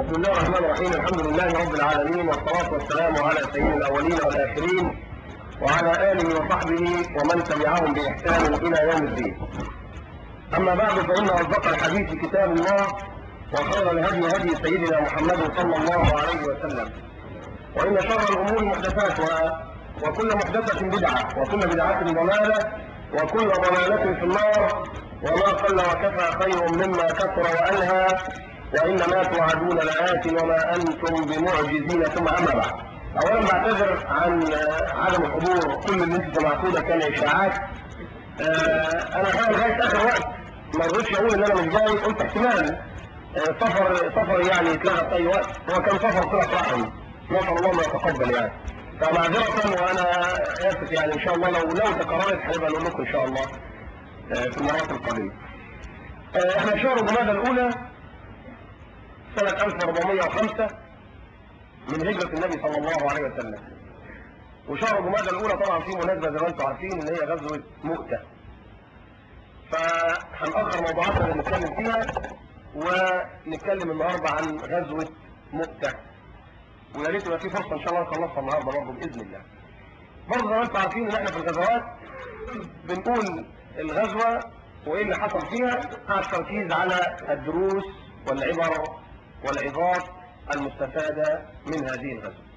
بسم الله الرحمن الرحيم الحمد لله رب العالمين والصلاة والسلام على سيد الأولين والآخرين وعلى آله وصحبه ومن تبعهم بإحسان إلى يوم الدين أما بعد فإن أصدق الحديث كتاب الله وخير الهدي هدي سيدنا محمد صلى الله عليه وسلم وإن شر الأمور محدثاتها وكل محدثة بدعة وكل بدعة ضلالة وكل ضلالة في النار وما قل وكفى خير مما كثر وألهى وإنما توعدون لآت وما أنتم بمعجزين ثم أما بعد أولا بعتذر عن عدم الحضور كل اللي انتم سمعتوه ده كان إشاعات آه، أنا كان لغاية آخر وقت ما رضيتش أقول إن أنا مش جاي قلت احتمال آه، سفر سفر يعني يتلغى في أي وقت هو كان سفر طلع رحم نسأل الله ما يتقبل يعني فمعذرة وأنا آسف يعني إن شاء الله لو لو تكررت هنبقى نقول لكم إن شاء الله آه، في المرات القادمة. آه، احنا في شهر جمادى الأولى سنة 1405 من هجرة النبي صلى الله عليه وسلم. وشهر جمادى الأولى طبعا فيه مناسبة زي ما انتم عارفين اللي هي غزوة مؤتة. فهنأخر موضوعاتنا اللي نتكلم فيها ونتكلم النهارده عن غزوة مؤتة. ويا ريت يبقى في فرصة إن شاء الله نخلصها النهارده برضه بإذن الله. برضه زي ما انتم عارفين إن احنا في الغزوات بنقول الغزوة وإيه اللي حصل فيها مع التركيز على الدروس والعبر والعظات المستفادة من هذه الغزوة.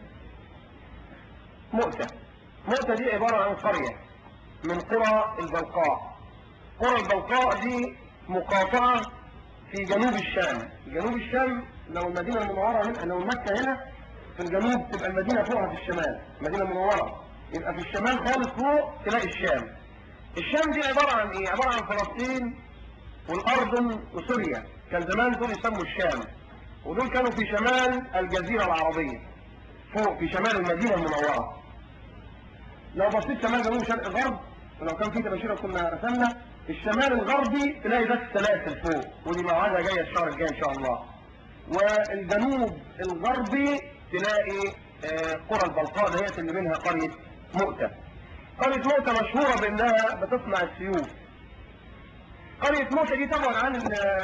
مؤتة. مؤتة دي عبارة عن قرية من قرى البلقاء. قرى البلقاء دي مقاطعة في جنوب الشام. جنوب الشام لو المدينة المنورة هنا لو مكة هنا في الجنوب تبقى المدينة فوقها في الشمال، المدينة المنورة. يبقى في الشمال خالص فوق تلاقي الشام. الشام دي عبارة عن ايه؟ عبارة عن فلسطين والأردن وسوريا كان زمان دول يسموا الشام ودول كانوا في شمال الجزيرة العربية فوق في شمال المدينة المنورة لو بصيت شمال جنوب شرق غرب ولو كان في تباشيرة كنا رسمنا الشمال الغربي تلاقي بس سلاسل فوق ودي موعدها جاية الشهر الجاي إن شاء الله والجنوب الغربي تلاقي آه، قرى البلقاء ديت اللي منها قرية مؤتة قرية موتى مشهورة بأنها بتصنع السيوف قرية موتى دي تبعد عن ال-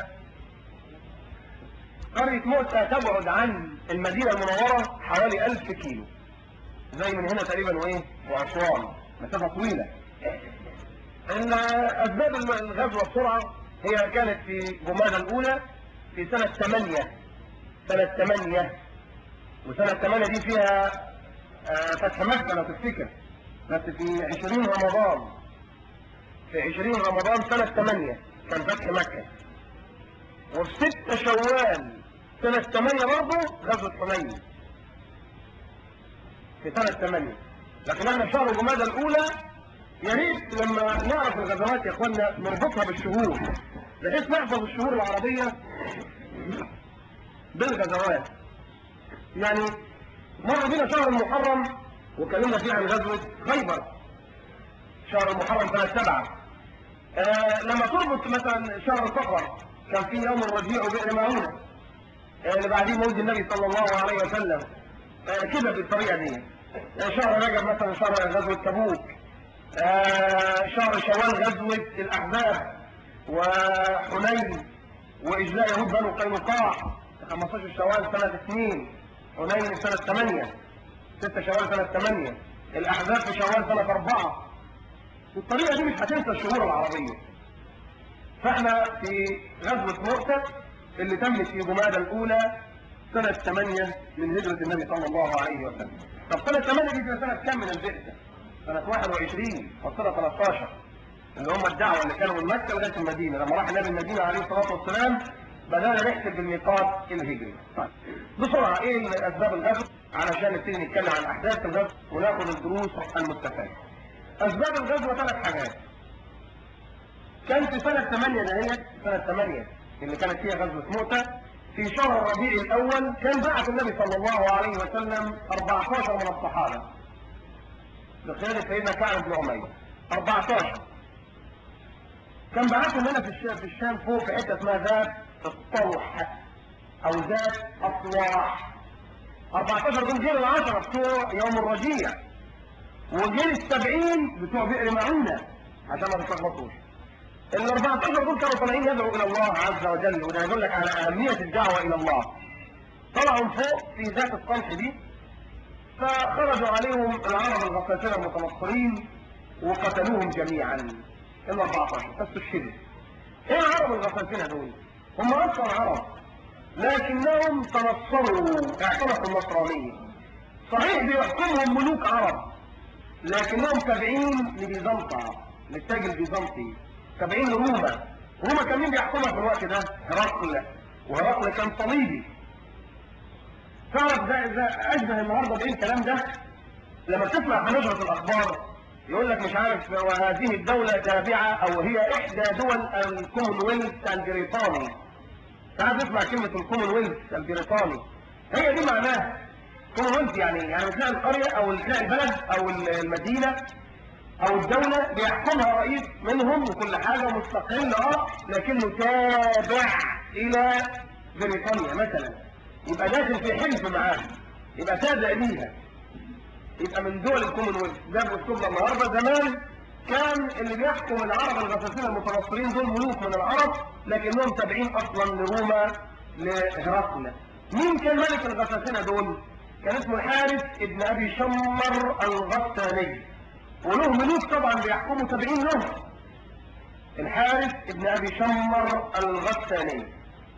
قرية موتى تبعد عن المدينة المنورة حوالي ألف كيلو زي من هنا تقريبا وإيه وأسوان مسافة طويلة إن أسباب الغزوة بسرعة هي كانت في جمادى الأولى في سنة 8 سنة 8 وسنة 8 دي فيها آه، فتح مكة لو تفتكر بس في 20 رمضان في 20 رمضان سنة 8 كان فتح مكة وفي 6 شوال سنة 8 برضه غزوة حنين في سنة 8 لكن احنا في شهر جمادى الأولى يا ريت لما نعرف الغزوات يا اخوانا نربطها بالشهور بحيث نحفظ الشهور العربية بالغزوات يعني مر بينا شهر المحرم وكلمنا فيه عن غزوة خيبر شهر المحرم سنة سبعة آه لما تربط مثلا شهر صفر كان في يوم الربيع وبئر معونة آه اللي بعديه مولد النبي صلى الله عليه وسلم آه كده بالطريقة دي آه شهر رجب مثلا شهر غزوة تبوك آه شهر شوال غزوة الأحزاب وحنين وإجلاء يهود بنو قينقاع 15 شوال سنة 2 حنين سنة 8 6 شوال سنة 8 الأحزاب في شوال سنة 4 بالطريقة دي مش هتنسى الشهور العربية فاحنا في غزوة مؤتة اللي تمت في جمادى الأولى سنة 8 من هجرة النبي صلى الله عليه وسلم طب سنة 8 دي في سنة كام من البعثة؟ سنة 21 فصلة 13 اللي هم الدعوة اللي كانوا من مكة لغاية المدينة لما راح النبي المدينة عليه الصلاة والسلام بدأنا نحسب بالميقات الهجري طيب بسرعة ايه اسباب الغزو علشان نبتدي نتكلم عن احداث الغزو وناخد الدروس المستفادة اسباب الغزو ثلاث حاجات كان في سنة 8 دهيت سنة 8 اللي كانت فيها غزوة موتى في شهر الربيع الأول كان بعث النبي صلى الله عليه وسلم 14 من الصحابة بقيادة سيدنا كعب بن عمير 14 كان بعثهم هنا في الشام, في الشام فوق في حتة اسمها ذات الطوح أو ذات أطواح 14 دول غير العشرة بتوع يوم الرجيع وغير السبعين بتوع بئر معونة عشان ما تتلخبطوش ال 14 دول كانوا طالعين يدعوا الى الله عز وجل وده يدل لك على اهميه الدعوه الى الله. طلعوا فوق في ذات الصلح دي فخرجوا عليهم العرب الغفاتين المتنصرين وقتلوهم جميعا الا 14 فاستشهدوا ايه العرب الغفاتين دول؟ هم اصلا عرب لكنهم تنصروا اعتنقوا النصرانيه صحيح بيحكمهم ملوك عرب لكنهم تابعين لبيزنطة للتاج البيزنطي تابعين لروما روما كان مين بيحكمها في الوقت ده؟ هرقل وهرقل كان صليبي تعرف ده ده اشبه النهارده بايه الكلام ده؟ لما تسمع في نشرة الاخبار يقول لك مش عارف وهذه الدولة تابعة او هي احدى دول الكومنولث البريطاني تعرف تسمع كلمة الكومنولث البريطاني هي دي معناها كومنولث يعني يعني بتلاقي القرية او تلاقي البلد او المدينة او الدولة بيحكمها رئيس منهم وكل حاجة مستقل اه لكنه تابع الى بريطانيا مثلا يبقى داخل في حلف معاها يبقى تابع ليها يبقى من دول الكومنولث ده باسلوبنا النهارده زمان كان اللي بيحكم العرب الغساسين المتنصرين دول ملوك من العرب لكنهم تابعين اصلا لروما لهرقل مين كان ملك الغساسنه دول؟ كان اسمه الحارث ابن ابي شمر الغساني وله ملوك طبعا بيحكموا تابعين له الحارث ابن ابي شمر الغساني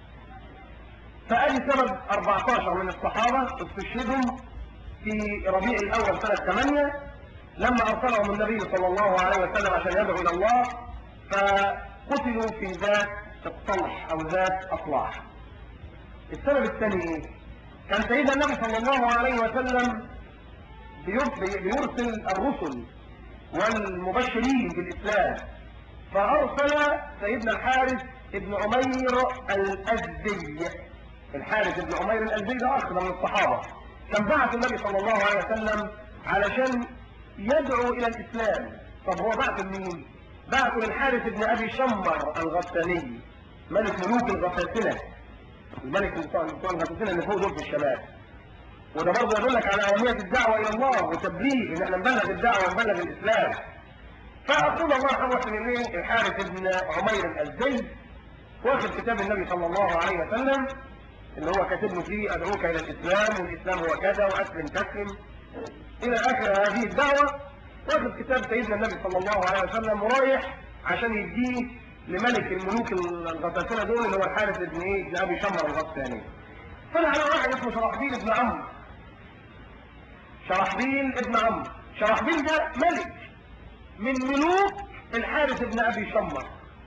فادي سبب 14 من الصحابه استشهدوا في ربيع الاول سنه 8 لما ارسلهم النبي صلى الله عليه وسلم عشان يدعو الى الله فقتلوا في ذات الصلح او ذات اصلاح السبب الثاني ايه كان سيدنا النبي صلى الله عليه وسلم بيرسل الرسل والمبشرين بالاسلام فارسل سيدنا الحارث ابن عمير الازدي الحارث ابن عمير الازدي ده اخذ من الصحابه كان بعث النبي صلى الله عليه وسلم علشان يدعو الى الاسلام طب هو بعث لمين بعث للحارث ابن ابي شمر الغساني ملك ملوك الغساسنه الملك بتوع الغساسنه اللي فوق دول في الشمال وده برضه يدلك على اهميه الدعوه الى الله وتبليغ ان احنا نبلغ الدعوه ونبلغ الاسلام فاقول الله حوة اليه الحارث ابن عمير الازدي واخد كتاب النبي صلى الله عليه وسلم اللي هو كاتب له فيه ادعوك الى الاسلام والاسلام هو كذا واسلم تسلم الى اخر هذه الدعوه واخد كتاب سيدنا النبي صلى الله عليه وسلم ورايح عشان يديه لملك الملوك الغساسنه دول اللي هو الحارث ابن ايه ابن ابي شمر الغساني طلع على واحد اسمه شرحبيل ابن عمرو شرحبيل ابن عمرو شرحبيل ده ملك من ملوك الحارث ابن ابي شمر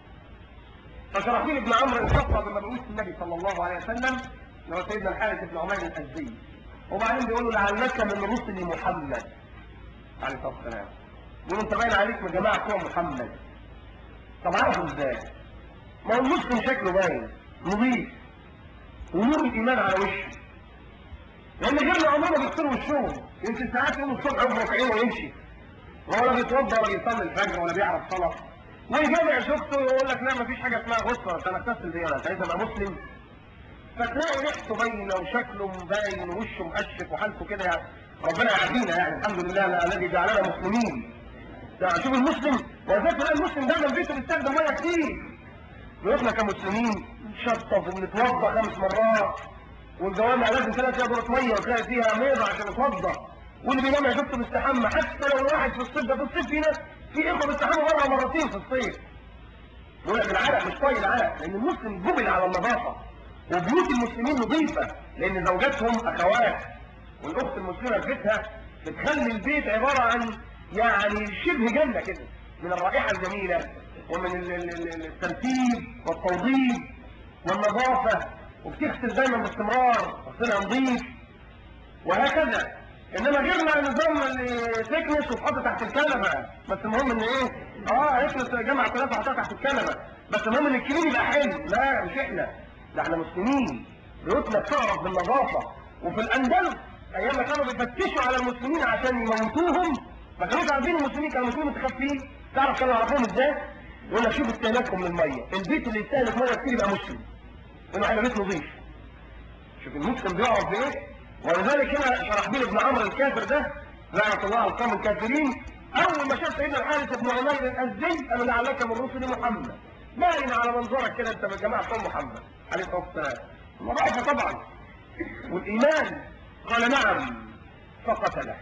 فشرحبيل ابن عمرو انصفى بمبعوث النبي صلى الله عليه وسلم اللي هو سيدنا الحارث ابن عمير الازدي وبعدين بيقول له لعلك من رسل محمد عليه الصلاه والسلام بيقول انت باين عليك من جماعه بتوع محمد طب عرفوا ازاي؟ ما هو المسلم شكله باين نظيف ونور الايمان على وشه لان غيرنا عمرنا بيغسلوا وشهم يمكن ساعات يقوم الصبح يفرك عينه ويمشي ولا بيتوضا ولا بيصلي الفجر ولا بيعرف صلاه ويجمع شفته يقول لك لا مفيش حاجه اسمها غسله انت هتغسل دي ولا انت عايز ابقى مسلم فتلاقي ريحته باينه وشكله باين ووشه مقشف وحالته كده يعني ربنا يعافينا يعني الحمد لله الذي جعلنا مسلمين ده شوف المسلم وذاك تلاقي المسلم دايما بيته بيستخدم ميه كتير واحنا كمسلمين نشطف وبنتوضا خمس مرات والجوامع لازم تلاقي فيها دورة ميه وتلاقي فيها ميضه عشان نتوضا واللي بينام يا شفته مستحمى حتى لو الواحد في الصيف ده في الصيف في ناس في اخوه بيستحموا مره مرتين في الصيف يقول لك العرق مش طايق العرق لان المسلم جبل على النظافه وبيوت المسلمين نظيفه لان زوجاتهم اخوات والاخت المسلمه في بيتها بتخلي البيت عباره عن يعني شبه جنه كده من الرائحه الجميله ومن ال- ال- ال- الترتيب والتوضيب والنظافه وبتغسل دايما باستمرار غسلها نظيف وهكذا انما غيرنا نظام اللي تكنس وتحط تحت الكنبه بس المهم ان ايه اه يكنس جمع ثلاثه حطها تحت الكنبه بس المهم ان الكلين يبقى حلو لا مش احنا ده احنا مسلمين بيوتنا بتعرف بالنظافه وفي الاندلس ايام ما كانوا بيفتشوا على المسلمين عشان يموتوهم ما كانوش عارفين المسلمين كانوا المسلمين متخفين تعرف كانوا يعرفوهم ازاي؟ يقول لك شوف استهلاكهم للميه البيت اللي يستهلك ميه كتير يبقى مسلم لانه هيبقى بيت نظيف شوف المسلم بيعرف بايه ولذلك هنا شرحبيل بن عمرو الكافر ده لعنة الله على القوم الكافرين أول ما شاف سيدنا الحارث بن عمير الأزدي قال لعلك من رسل محمد باين على منظرك كده أنت من جماعة قوم محمد عليه الصلاة والسلام المضاعفة طبعا والإيمان قال نعم فقتله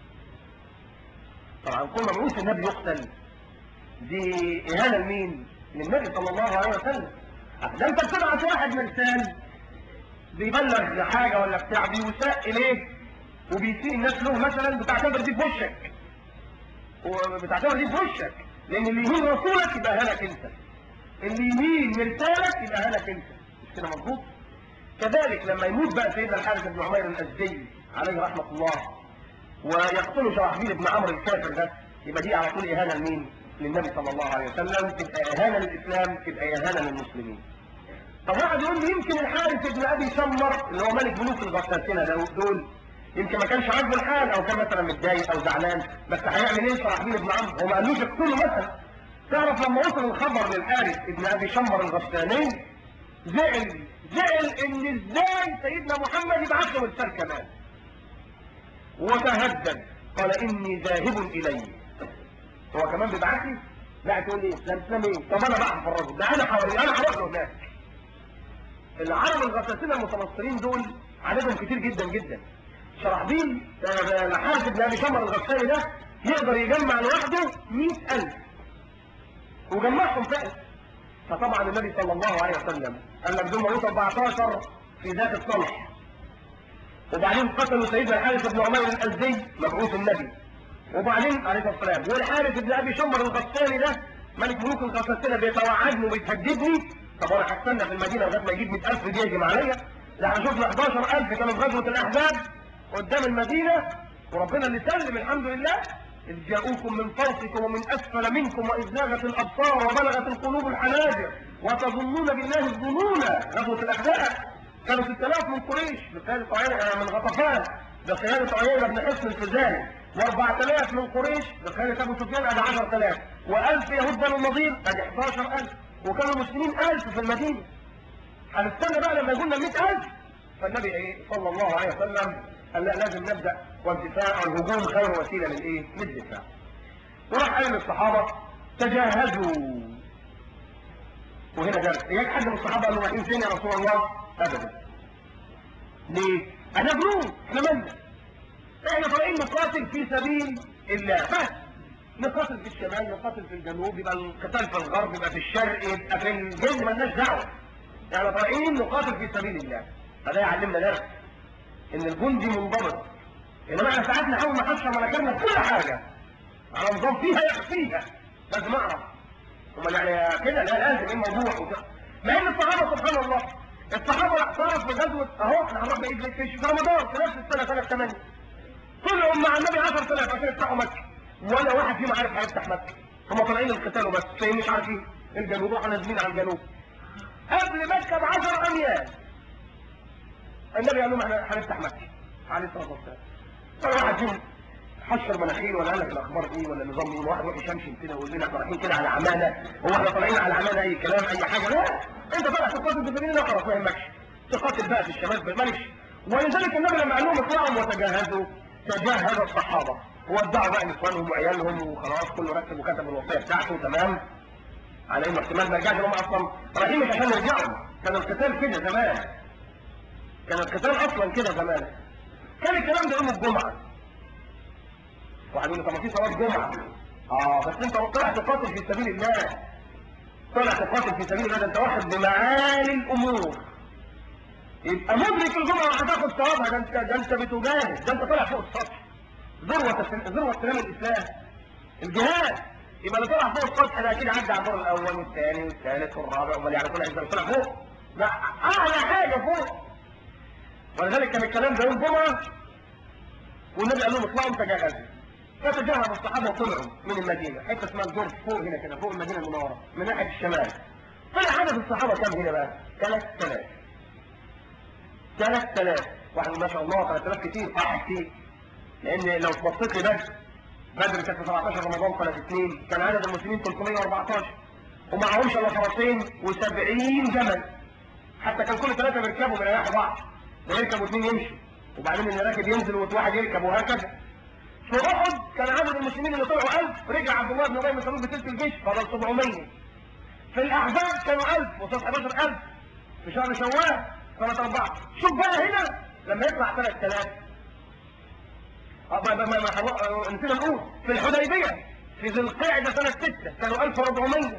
طبعا كل مبعوث النبي يقتل دي إهانة لمين؟ للنبي صلى الله عليه وسلم ده انت بتبعت واحد مرسال بيبلغ حاجة ولا بتاع بيساء إليه وبيسيء الناس له مثلا بتعتبر دي بوشك وبتعتبر دي بوشك لأن اللي يهين رسولك يبقى هلك أنت اللي يمين مرسالك يبقى هلك أنت مش كده مظبوط؟ كذلك لما يموت بقى سيدنا الحارث بن عمير الأزدي عليه رحمة الله ويقتله شرحبيل بن عمرو الكافر ده يبقى دي على طول إهانة لمين؟ للنبي صلى الله عليه وسلم تبقى إهانة للإسلام تبقى إهانة للمسلمين طب واحد يقول لي يمكن الحارث بن أبي شمر اللي هو ملك ملوك الغساسنة دول يمكن ما كانش عاجبه الحال أو كان مثلا متضايق أو زعلان بس هيعمل إيه شرحبيل بن عمرو هو ما قالوش اقتله مثلا تعرف لما وصل الخبر للحارث ابن أبي شمر الغساني زعل زعل ان ازاي سيدنا محمد يبعث له رسالة كمان وتهدد قال اني ذاهب اليه هو كمان بيبعت لي لا تقول لي لا تسلم ايه طب انا بقى في الراجل ده انا حوالي انا هروح له هناك العرب الغساسين المتنصرين دول عددهم كتير جدا جدا شرحبيل الحارث بن ابي شمر الغساني ده يقدر يجمع لوحده 100000 وجمعهم فعلا فطبعا النبي صلى الله عليه وسلم قال لك دول موتوا 14 في ذات الصلح وبعدين قتلوا سيدنا الحارث بن عمير الازدي مبعوث النبي وبعدين عليه الصلاه والسلام والحارث بن ابي شمر الغساني ده ملك ملوك الغساسنه بيتوعدني وبيتهددني طب انا هستنى في المدينه لغايه ما يجيب 100000 دي يهجم عليا ده احنا شفنا 11000 كانوا في غزوه الاحزاب قدام المدينه وربنا اللي سلم الحمد لله إذ جاءوكم من فوقكم ومن أسفل منكم وإذ زاغت الأبصار وبلغت القلوب الحناجر وتظنون بالله الظنون غزوة الأحزاب كانوا 6000 من قريش بقيادة عيينة من غطفان بقيادة عيينة بن حصن الفزاري و4000 من قريش بقيادة أبو سفيان أدي 10000 و1000 يهود بنو النضير أدي 11000 وكانوا المسلمين 1000 في المدينة هنستنى بقى لما يقولنا 100000 فالنبي إيه صلى الله عليه وسلم قال لا لازم نبدأ والدفاع والهجوم خير وسيلة للإيه؟ للدفاع وراح قال للصحابة تجهزوا وهنا درس إياك حد من الصحابة قال له رايحين فين يا رسول الله؟ أبدا ليه؟ احنا جنود احنا مالنا احنا طالعين نقاتل في سبيل الله بس نقاتل في الشمال نقاتل في الجنوب يبقى القتال في الغرب يبقى في الشرق يبقى في الجنب مالناش دعوه احنا طالعين نقاتل في سبيل الله فده يعلمنا درس ان الجندي منضبط انما احنا ساعات نحاول نحشر مناخيرنا في كل حاجه على نظام فيها يخفيها لازم اعرف امال يعني كده لا لازم ايه الموضوع وكده مع ان الصحابه سبحان الله الصحابه صارت في غزوه اهو احنا هنروح بعيد ليه في في رمضان في نفس السنه سنه 8 طلعوا مع النبي 10000 عشان يفتحوا مكه ولا واحد فيهم عارف هيفتح مكه هم طالعين القتال وبس تلاقيهم مش عارفين الجنوب راحوا نازلين على الجنوب قبل مكه ب 10 اميال النبي قال لهم احنا هنفتح مكه عليه الصلاه والسلام ولا واحد فيهم حشر مناخير ولا قال لك الاخبار ايه ولا النظام ايه واحد يروح يشمشم كده ويقول لنا احنا رايحين كده على عماله هو احنا طالعين على عماله اي كلام اي حاجه لا انت طالع تقاتل في سبيل الله خلاص ما يهمكش تقاتل بقى في الشمال مالكش ولذلك النبي لما قال لهم اطلعوا وتجهزوا تجهز الصحابه ودعوا بقى نسوانهم وعيالهم وخلاص كله رتب وكتب الوصيه بتاعته تمام على انه احتمال ما يرجعش هم اصلا رايحين مش عشان يرجعوا كان القتال كده زمان كان القتال اصلا كده زمان كان الكلام ده يوم الجمعه واحد يقول لي طب ما في صلاه جمعه اه بس انت طلع تقاتل في سبيل الله طلع تقاتل في سبيل الله ده انت واخد بمعالي الامور يبقى مدرك الجمعه وهتاخد ثوابها ده انت ده انت بتجاهد ده انت طالع فوق السطح ذروه ذروه سلام الاسلام الجهاد يبقى اللي طلع فوق السطح ده اكيد عدى على الدور الاول والثاني والثالث والرابع امال يعني كل عايز طلع فوق لا اعلى حاجه فوق ولذلك كان الكلام ده يوم جمعه والنبي قال لهم اطلعوا تجهزوا فتجهز الصحابه وطلعوا من المدينه حته اسمها الجرف فوق هنا كده فوق المدينه المنوره من ناحيه الشمال طلع عدد الصحابه كم هنا بقى 3000 3000 واحد ما شاء الله 3000 كتير اه كتير لان لو بصيت لي بدر بدر كانت في 17 رمضان سنه 2 كان عدد المسلمين 314 ومعهمش الا فرسين و70 جمل حتى كان كل ثلاثه بيركبوا بيريحوا بعض ده يركب واثنين يمشوا وبعدين اللي راكب ينزل وواحد يركب وهكذا في احد كان عدد المسلمين اللي طلعوا 1000 رجع عبد الله بن ابي بن سلول بثلث الجيش فضل 700 في الاحزاب كانوا 1000 وصل 11000 في شهر شوال سنه 4 شوف بقى هنا لما يطلع 3000 اه ما ما ما ما- نسينا نقول في الحديبيه في ذي القعده سنه 6 كانوا 1400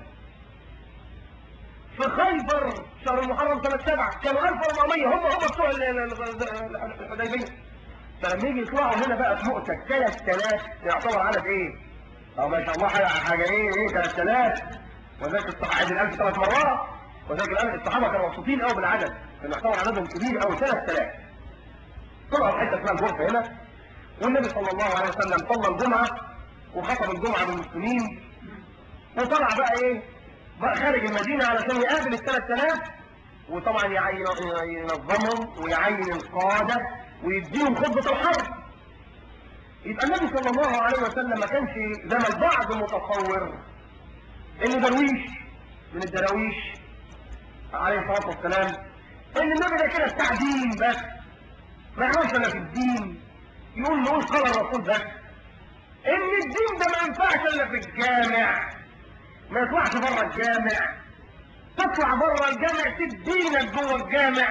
في خيبر شهر المحرم سنه 7 كانوا 1400 هم هم بتوع ال- ال- ال- الحديبيه فلما يجي يطلعوا هنا بقى في مؤتة 3000 يعتبر عدد ايه؟ اه ما شاء الله حاجه حاجه ايه ايه 3000 وذاك الصحابه عدد الالف ثلاث مرات وذاك الالف الصحابه كانوا مبسوطين قوي بالعدد كان يعتبر عددهم كبير قوي 3000 طلعوا في حته اسمها الغرفه هنا والنبي صلى الله عليه وسلم صلى الجمعه وخطب الجمعه بالمسلمين وطلع بقى ايه؟ بقى خارج المدينه علشان يقابل ال 3000 وطبعا يعين ينظمهم ويعين القاده ويديهم خطبه الحرب يبقى النبي صلى الله عليه وسلم ما كانش زي ما البعض متصور ان درويش من الدراويش عليه الصلاه والسلام ان النبي ده كده بتاع دين بس ما يعرفش الا في الدين يقول نقول قال الرسول بس ان الدين ده ما ينفعش الا في الجامع ما يطلعش بره الجامع تطلع بره الجامع سيب دينك جوه الجامع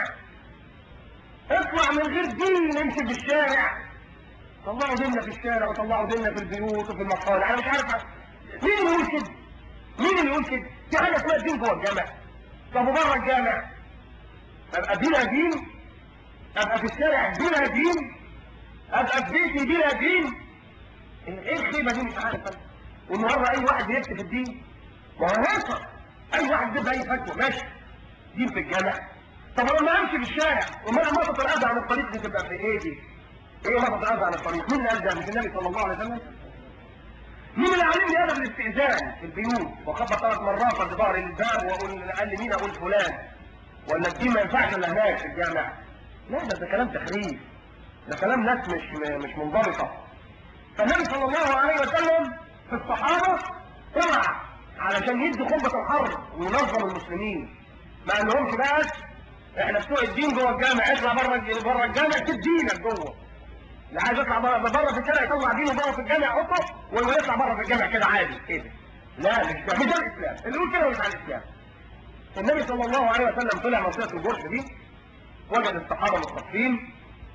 اطلع من غير دين امشي في الشارع طلعوا ديننا في الشارع وطلعوا ديننا في البيوت وفي المصانع انا مش عارف مين اللي يقول كده مين اللي يقول كده في حاجه اسمها دين جوه الجامع طب وبره الجامع ابقى بلا دين ابقى في الشارع بلا دين ابقى في بيتي بلا دين ايه الخيبه دي مش عارف انا والنهارده اي واحد بيكتب في الدين ما هو هيصل اي واحد بيبقى اي فتوى ماشي دين في الجامع طب لما امشي في الشارع وما مسط الاذى عن الطريق دي تبقى في ايه دي؟ ايه مسط الاذى عن الطريق؟ مين اللي قال ده؟ مش النبي صلى الله عليه وسلم؟ مين اللي علمني ادب الاستئذان في البيوت وخبط ثلاث مرات عند ظهر الباب واقول قال لي مين اقول فلان ولا الدين ما ينفعش الا هناك في الجامع لا ده ده كلام تخريف ده كلام ناس مش مش منضبطه فالنبي صلى الله عليه وسلم في الصحابه طلع علشان يدي خطبه الحرب وينظم المسلمين ما قالهمش بس احنا بتوع الدين جوه الجامع اطلع بره بره الجامع سيب دينك جوه اللي عايز يطلع بره بره في الشارع يطلع دينه بره في الجامع يحطه واللي يطلع بره في الجامع كده عادي كده لا مش ده مش ده الاسلام اللي يقول كده مش على الاسلام النبي صلى الله عليه وسلم طلع منطقه الجرح دي وجد الصحابه مصطفين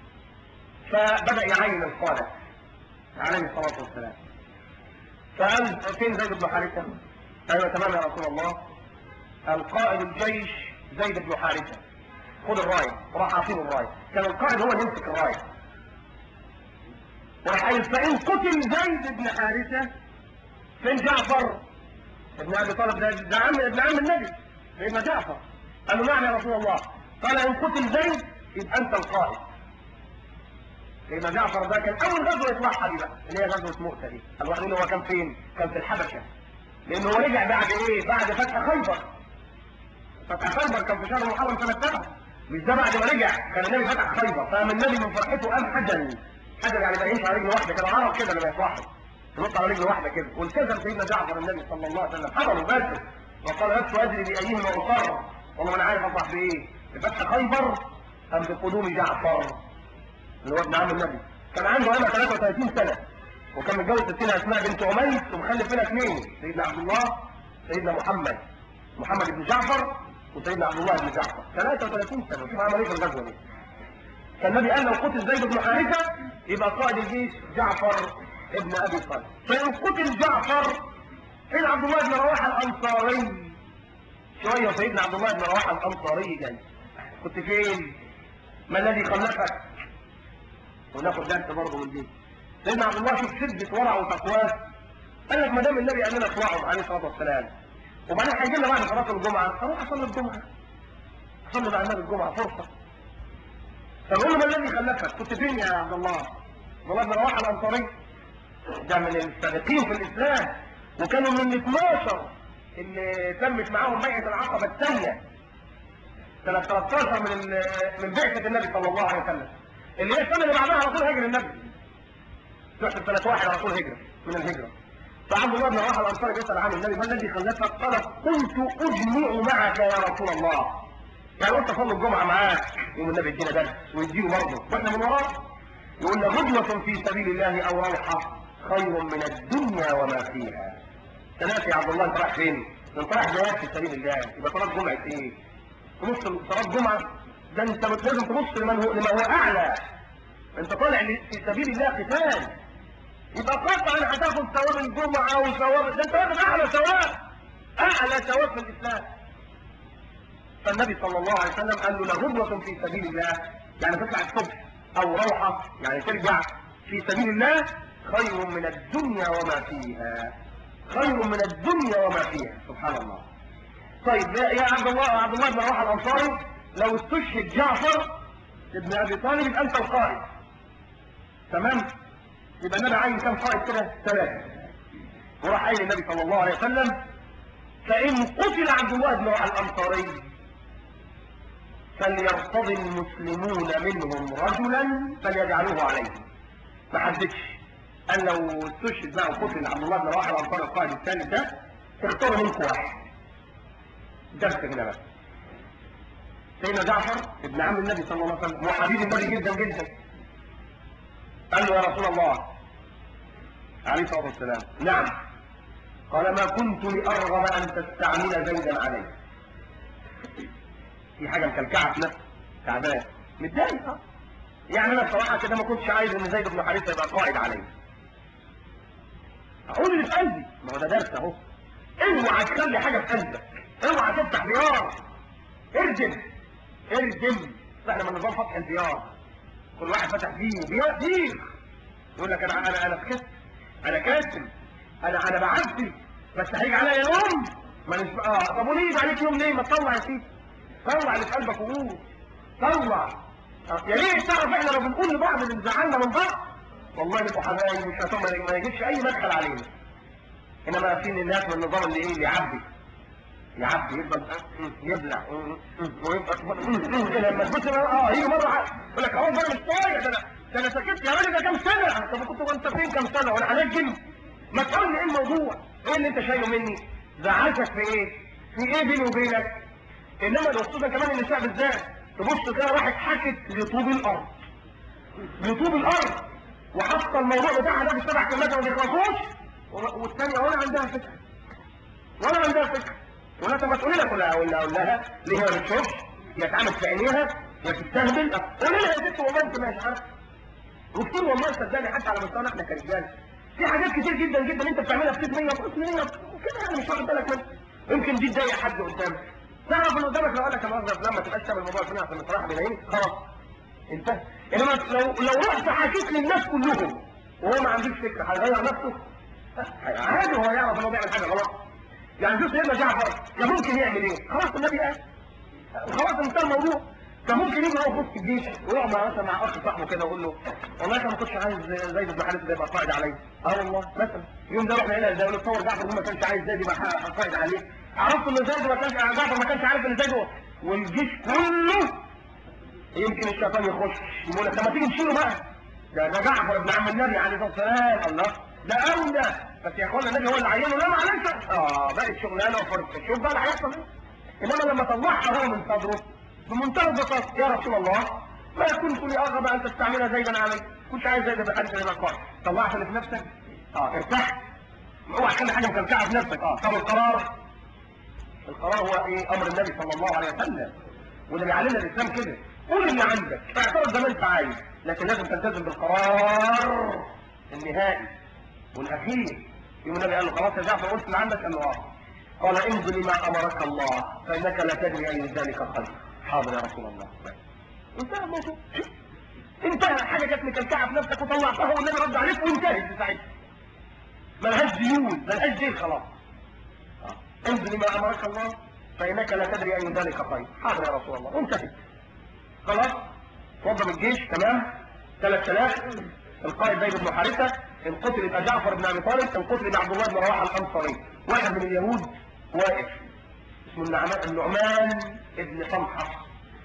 فبدا يعين القاده عليه الصلاه والسلام فقال فين زيد بن حارثه؟ ايوه تمام يا رسول الله القائد الجيش زيد بن حارثه خد الرايه وراح عاطيله الرايه كان القائد هو اللي يمسك الرايه وراح قال فان قتل زيد بن حارثه فين جعفر ابن ابي طالب ده, ده عم ابن عم النبي سيدنا جعفر قال له نعم يا رسول الله قال ان قتل زيد يبقى انت القائد سيدنا جعفر ده كان اول غزوه يطلعها دي بقى اللي هي غزوه مؤتة دي الواحد يقول هو كان فين؟ كان في الحبشه لانه هو رجع بعد ايه؟ بعد فتح خيبر فتح خيبر كان في شهر محرم سنه سبعه مش ده بعد ما رجع كان النبي فتح خيبر فقام النبي من فرحته قام حجل حجل يعني بقى يمشي على رجل واحده كده عرب كده لما يتوحد ينط على رجل واحده كده والتزم سيدنا جعفر النبي صلى الله عليه وسلم حضره بس وقال لست ادري بايهما اصر والله ما انا عارف اصلح بايه بفتح خيبر ام بقدوم جعفر اللي هو ابن عم النبي كان عنده انا 33 سنه وكان متجوز ستنا اسماء بنت عميس ومخلف منها اثنين سيدنا عبد الله سيدنا محمد محمد بن جعفر وسيدنا عبد الله بن جعفر 33 سنه شوف عمل ايه في الغزوه دي فالنبي قال لو قتل زيد بن حارثه يبقى قائد الجيش جعفر ابن ابي طالب فان قتل جعفر فين عبد الله بن رواحه الانصاري شويه سيدنا عبد الله بن رواحه الانصاري جاي كنت فين ما الذي خلفك وناخد درس برضه من دي سيدنا عبد الله شوف شده ورعه وتقواه قال لك ما دام النبي قال لنا اطلعوا عليه الصلاه والسلام وبعدين هيجي لنا بعد صلاه الجمعه اروح اصلي الجمعه اصلي مع النبي الجمعه فرصه فبقول له ما الذي خلفك كنت فين يا عبد الله عبد الله بن رواحه الانصاري ده من السابقين في الاسلام وكانوا من ال 12 اللي تمت معاهم بيعه العقبه الثانيه سنه 13 من ال- من بعثه النبي صلى الله عليه وسلم اللي هي السنه اللي بعدها على طول هجر النبي تحسب سنه واحد على طول هجره من الهجره فعبد الله بن رواحه الانصاري بيسال عن النبي ما الذي خلفك؟ قال كنت اجمع معك يا رسول الله يعني قلت اصلي الجمعه معاك يوم النبي يدينا درس ويديه برضه واحنا من وراه يقول لنا غدوة في سبيل الله او روحة خير من الدنيا وما فيها ثلاثة يا عبد الله انت رايح فين؟ انت رايح جهاد في سبيل الله يبقى صلاة جمعة ايه؟ في نص صلاة جمعة ده انت لازم تبص لمن هو لما هو اعلى انت طالع في سبيل الله قتال يبقى قطعا هتاخد ثواب الجمعه وثواب ده انت واخد اعلى ثواب اعلى ثواب في الاسلام فالنبي صلى الله عليه وسلم قال له لغدوة في سبيل الله يعني تطلع الصبح او روحة يعني ترجع في سبيل الله خير من الدنيا وما فيها خير من الدنيا وما فيها سبحان الله طيب يا عبد الله عبد الله بن رواحه الانصاري لو استشهد جعفر ابن ابي طالب يبقى انت القائد تمام يبقى النبي عين كم قائد كده ثلاثه وراح قايل النبي صلى الله عليه وسلم فان قتل عبد الله بن رواحه الانصاري فليرتضي المسلمون منهم رجلا فليجعلوه عليه ما حددش قال لو استشهد بقى وقتل عبد الله بن رواحه الانصاري القائد الثالث ده اختاروا منكم واحد درس هنا بقى سيدنا جعفر ابن عم النبي صلى الله عليه وسلم وحبيب النبي جدا جدا قال له يا رسول الله عليه الصلاه والسلام نعم قال ما كنت لارغب ان تستعمل زيدا علي في حاجه مكلكعه في نفسي تعبان متضايق اه يعني انا بصراحه كده ما كنتش عايز ان زيد بن حارثه يبقى قائد عليا اقول اللي في قلبي ما هو ده درس اهو اوعى تخلي حاجه في قلبك اوعى تفتح ديار ارجم ارجم احنا من نظام فتح الديار كل واحد فتح فيه ديار دير يقول لك انا انا انا سكت انا كاتم انا انا بعدي بس هيجي عليا يوم ما نش... اه طب وليه يجي عليك يوم ليه ما تطلع يا سيدي طلع اللي في قلبك وقول طلع آه. يا ريت تعرف احنا لو بنقول لبعض اللي زعلنا من بعض والله نبقوا حبايب مش هتم ما يجيبش اي مدخل علينا انما في الناس من النظام اللي ايه اللي يعبي يعبي يفضل يبلع ويبقى لما تبص اه يجي مره يقول لك اهو انا مش طايق ده انا ده انا سكت يا راجل ده كام سنه طب كنت وانت فين كام سنه وانا هنجم ما تقول لي ايه الموضوع ايه اللي انت شايله مني زعلتك في ايه في ايه بيني وبينك انما الاسطوره كمان النساء بالذات تبص كده واحد حكت لطوب الارض لطوب الارض وحاطه الموضوع بتاعها ده في السبع كلمات ما بيخلصوش والثانيه ولا عندها فكره ولا عندها فكره ولا طب ما تقولي لها كلها ولا اقول لها ليه هي ما بتشوفش يا اتعمل في عينيها يا تستهبل قولي لها يا ست والله انت مش عارف وكتير والله صدقني حتى على مستوانا احنا كرجاله في حاجات كتير جدا جدا انت بتعملها في نيه وفي نيه وكده يعني مش واخد بالك منها يمكن دي تضايق حد قدامك تعرف ان قدامك لو قال لك انا قصدي لما تبقاش تعمل الموضوع الفلاني عشان الصراحه بيضايقني خلاص انتهى انما لو لو رحت حكيت للناس كلهم وهو ما عندوش فكره هيغير نفسه عادي هو يعرف انه بيعمل حاجه غلط يعني شوف سيدنا جعفر كان ممكن يعمل ايه خلاص النبي قال خلاص انتهى الموضوع كان ممكن يجي هو في وسط الجيش ويقعد مع مثلا مع اخ صاحبه كده ويقول له والله انا ما كنتش عايز زيد بن حارثه ده يبقى قائد عليا اه والله مثلا يوم ده رحنا هنا ده تصور جعفر ما كانش عايز زيد يبقى قائد عليه عرفت ان زيد ما كانش جعفر ما كانش عارف ان زيد هو والجيش كله يمكن الشيطان يخش يقول لك لما تيجي نشيله بقى ده ده جعفر ابن عم النبي عليه الصلاه والسلام الله ده اولى بس يا اخوانا النبي هو اللي عينه لا معلش اه بقت شغلانه وفرق شوف بقى اللي هيحصل ايه انما لما طلعها هو من صدره بمنتهى البساطه يا رسول الله ما كنت لارغب ان تستعملها زيدا علي كنت عايز زيدا بحارثه الى القائد طلعت اللي في نفسك اه ارتحت اوعى تخلي حاجه مكلكعه في نفسك اه طب القرار القرار هو ايه امر النبي صلى الله عليه وسلم وده بيعلمنا الاسلام كده قول اللي عندك اعترض زي ما انت عايز لكن لازم تلتزم بالقرار النهائي والاخير يوم النبي قال له خلاص يا جعفر قلت اللي عندك قال له اه قال امضي لما امرك الله فانك لا تدري اي ذلك خير حاضر يا رسول الله انتهى الموضوع انتهى حاجه كانت مكلكعه في نفسك وطلعتها والنبي رد عليك وانتهت ساعتها ملهاش ديون ملهاش دين خلاص امضي لما امرك الله فانك لا تدري اي ذلك خير حاضر يا رسول الله وانتهت خلاص وضم الجيش تمام 3000 القائد زيد بن حارثه ان قتل يبقى جعفر بن ابي طالب ان قتل يبقى عبد الله بن رواحه الانصاري واحد من اليهود واقف اسمه النعمان النعمان ابن طلحه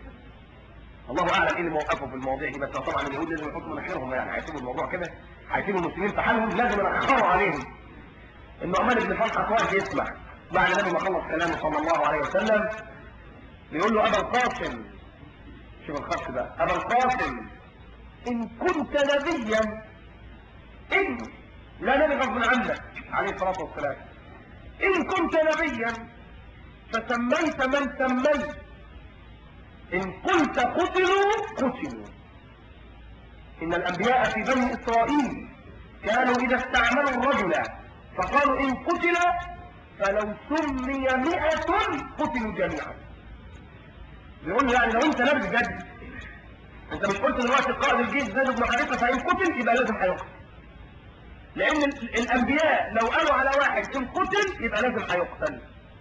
الله اعلم ايه اللي موقفه في المواضيع دي بس طبعا اليهود لازم يحطوا مناخيرهم يعني هيسيبوا الموضوع كده هيسيبوا المسلمين في حالهم لازم يرخروا عليهم النعمان بن طلحه واقف يسمع بعد النبي ما خلص كلامه صلى الله عليه وسلم بيقول له ابا القاسم شوف الخط بقى ابا القاسم ان كنت نبيا ان لا نبي غصب عنك عليه الصلاه والسلام ان كنت نبيا فسميت من سميت إن قلت قتلوا قتلوا إن الأنبياء في بني إسرائيل كانوا إذا استعملوا الرجل فقالوا إن قتل فلو سمي مئة قتلوا جميعا بيقول له يعني لو انت نبي بجد انت مش قلت دلوقتي قائد الجيش زيد بن حارثه فان قتل يبقى لازم هيقتل لان ال- الانبياء لو قالوا على واحد ان قتل يبقى لازم هيقتل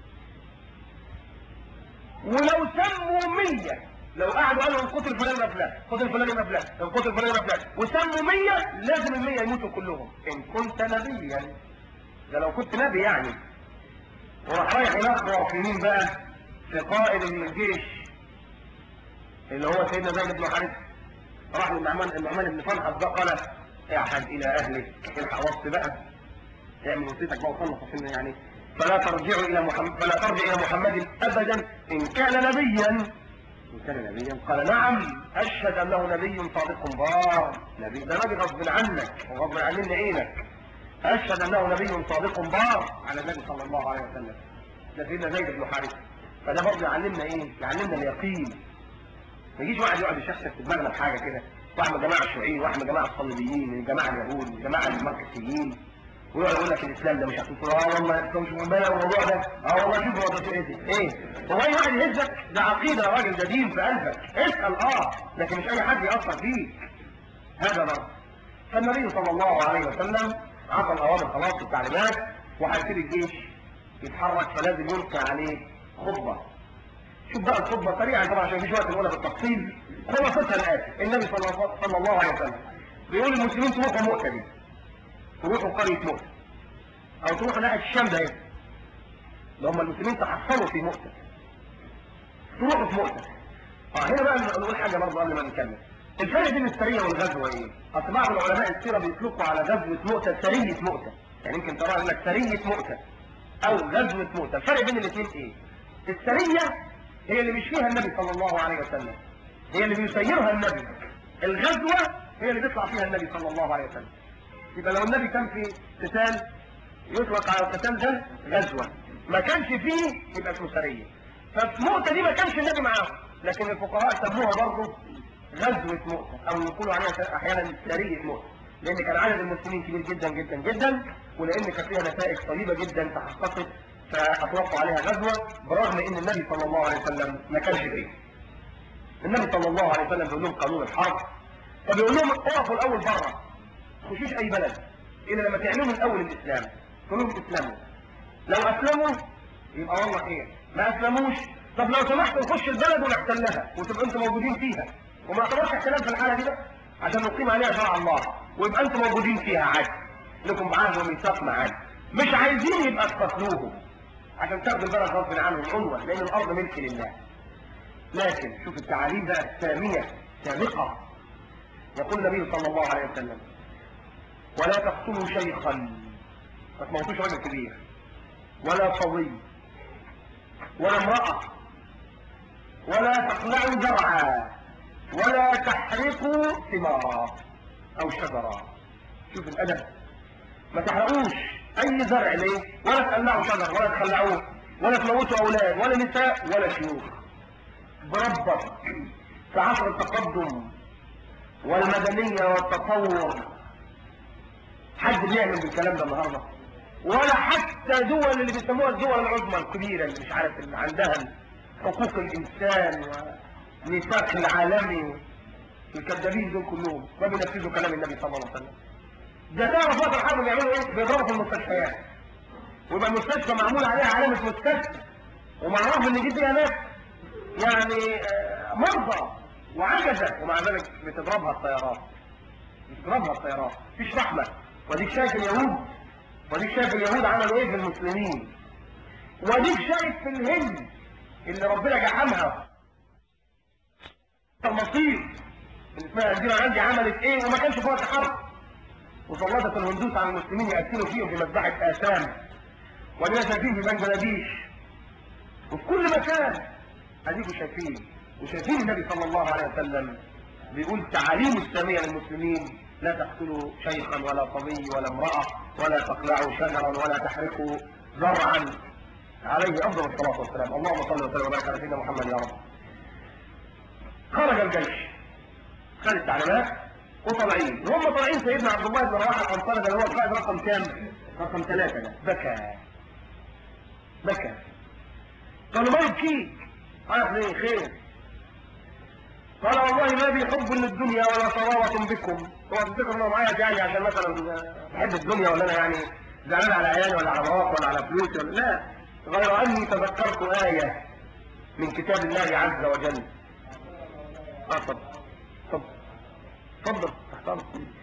ولو سموا مية لو قعدوا قالوا ان قتل فلان يبقى فلان قتل فلان يبقى فلان ان قتل فلان يبقى فلان وسموا مية لازم المية يموتوا كلهم ان كنت نبيا ده لو كنت نبي يعني وراح رايح ينخبر في مين بقى في قائد الجيش اللي هو سيدنا زيد بن حارثه راح للنعمان النعمان بن فنحس بقى قال اعهد الى اهلك الحق وصي بقى اعمل وصيتك بقى وخلص عشان يعني فلا ترجعوا الى محمد فلا ترجع الى محمد ابدا ان كان نبيا ان كان نبيا قال نعم اشهد انه نبي صادق بار نبي ده نبي غصب عنك وغصب عن عينك اشهد انه نبي صادق بار على النبي صلى الله عليه وسلم ده سيدنا زيد بن حارثه فده برضه يعلمنا ايه يعلمنا اليقين ما يجيش واحد يقعد يشخص في دماغنا بحاجه كده واحد من جماعه الشيوعيين واحد من جماعه الصليبيين من جماعه اليهود من جماعه الماركسيين ويقعد يقول لك الاسلام ده مش هتقول اه والله انت مش مبالغ الموضوع ده اه والله شوف هو ده ايه ايه هو اي واحد يهزك ده عقيده يا راجل ده دين في قلبك اسال اه لكن مش اي حد ياثر فيك هذا برضه فالنبي صلى الله عليه وسلم عطى الاوامر خلاص والتعليمات وهيبتدي الجيش يتحرك فلازم يلقي عليه خطبه شوف بقى الخطبه سريعا طبعا عشان مفيش وقت نقولها بالتفصيل خلاصتها الاتي النبي صلى الله صلى الله عليه وسلم بيقول للمسلمين تروحوا مؤتة دي تروحوا قريه مؤتة او تروحوا ناحيه الشام ده هنا اللي هم المسلمين تحصلوا في مؤتة تروحوا في مؤتة اه هنا بقى نقول حاجه برضه قبل ما نكمل الفرق بين السريه والغزوه ايه؟ اصل بعض العلماء السيره بيطلقوا على غزوه مؤتة سريه مؤتة يعني يمكن ترى يقول لك سريه مؤتة او غزوه مؤتة الفرق بين الاثنين ايه؟ السريه هي اللي مش فيها النبي صلى الله عليه وسلم هي اللي بيسيرها النبي الغزوة هي اللي بيطلع فيها النبي صلى الله عليه وسلم يبقى لو النبي كان في قتال يطلق على القتال ده غزوة ما كانش فيه يبقى اسمه سرية ففي مؤتة دي ما كانش النبي معاهم لكن الفقهاء سموها برضه غزوة مؤتة او يقولوا عليها احيانا سرية مؤتة لان كان عدد المسلمين كبير جدا جدا جدا ولان كان فيها نتائج طيبة جدا تحققت فأطلقوا عليها غزوة برغم ان النبي صلى الله عليه وسلم ما كانش فيه النبي صلى الله عليه وسلم بيقول لهم قانون الحرب فبيقول لهم اقفوا الاول بره خشوش اي بلد الا لما تعلموا الاول الاسلام قانون الاسلام لو اسلموا يبقى والله خير ما اسلموش طب لو سمحتوا نخش البلد ونحتلها وتبقى انتم موجودين فيها وما اعتبرش احتلال في الحاله دي بقى عشان نقيم عليها شرع الله ويبقى انتم موجودين فيها عادي لكم معاهد وميثاق معانا مش عايزين يبقى تقتلوهم عشان تاخدوا البلد غصب عنهم عنوة لان الارض ملك لله لكن شوف التعاليم بقى السامية سابقة يقول النبي صلى الله عليه وسلم ولا تقتلوا شيخا ما تموتوش راجل كبير ولا صبي ولا امرأة ولا تقلعوا زرعا ولا تحرقوا ثمارا او شجرا شوف الادب ما تحرقوش اي زرع ليه ولا تقلعوا شجر ولا تخلعوه ولا تموتوا اولاد ولا نساء ولا شيوخ بربط في عصر التقدم والمدنية والتطور حد بيعمل بالكلام ده النهارده ولا حتى دول اللي بيسموها الدول العظمى الكبيرة اللي مش عارف اللي عندها حقوق الإنسان والميثاق العالمي الكذابين دول كلهم ما بينفذوا كلام النبي صلى الله عليه وسلم ده تعرف وقت الحرب بيعملوا ايه؟ بيضربوا في المستشفيات ويبقى المستشفى معمول عليها علامة مستشفى ومعروف ان دي فيها ناس يعني آه، مرضى وعجزة ومع ذلك بتضربها الطيارات بتضربها الطيارات مفيش رحمة وديك شايف اليهود وديك شايف اليهود عملوا ايه في المسلمين وديك شايف في الهند اللي ربنا جحمها المصير اللي اسمها اندينا غاندي عملت ايه وما كانش في وقت حرب وسلطت الهندوس على المسلمين يقتلوا فيهم في مذبحة آثام ولنا شايفين في بنجلاديش وفي كل مكان اديكوا شايفين وشايفين النبي صلى الله عليه وسلم بيقول تعاليم السامية للمسلمين لا تقتلوا شيخا ولا صبي ولا امرأة ولا تقلعوا شجرا ولا تحرقوا زرعا عليه افضل الصلاة والسلام اللهم صل وسلم وبارك على سيدنا محمد يا رب خرج الجيش خد التعليمات وطالعين وهم طالعين سيدنا عبد الله بن رواحه الانصاري ده اللي هو القائد رقم كام؟ رقم ثلاثه ده بكى بكى قالوا ما يبكيك عارف ليه خير قال والله ما بي حب للدنيا ولا صراوة بكم هو تفتكر انه معايا يعني عشان مثلا بحب الدنيا ولا انا يعني زعلان على عيالي ولا على مرات ولا على فلوسي ولا لا غير اني تذكرت آية من كتاب الله عز وجل اه طب طب تفضل تحترم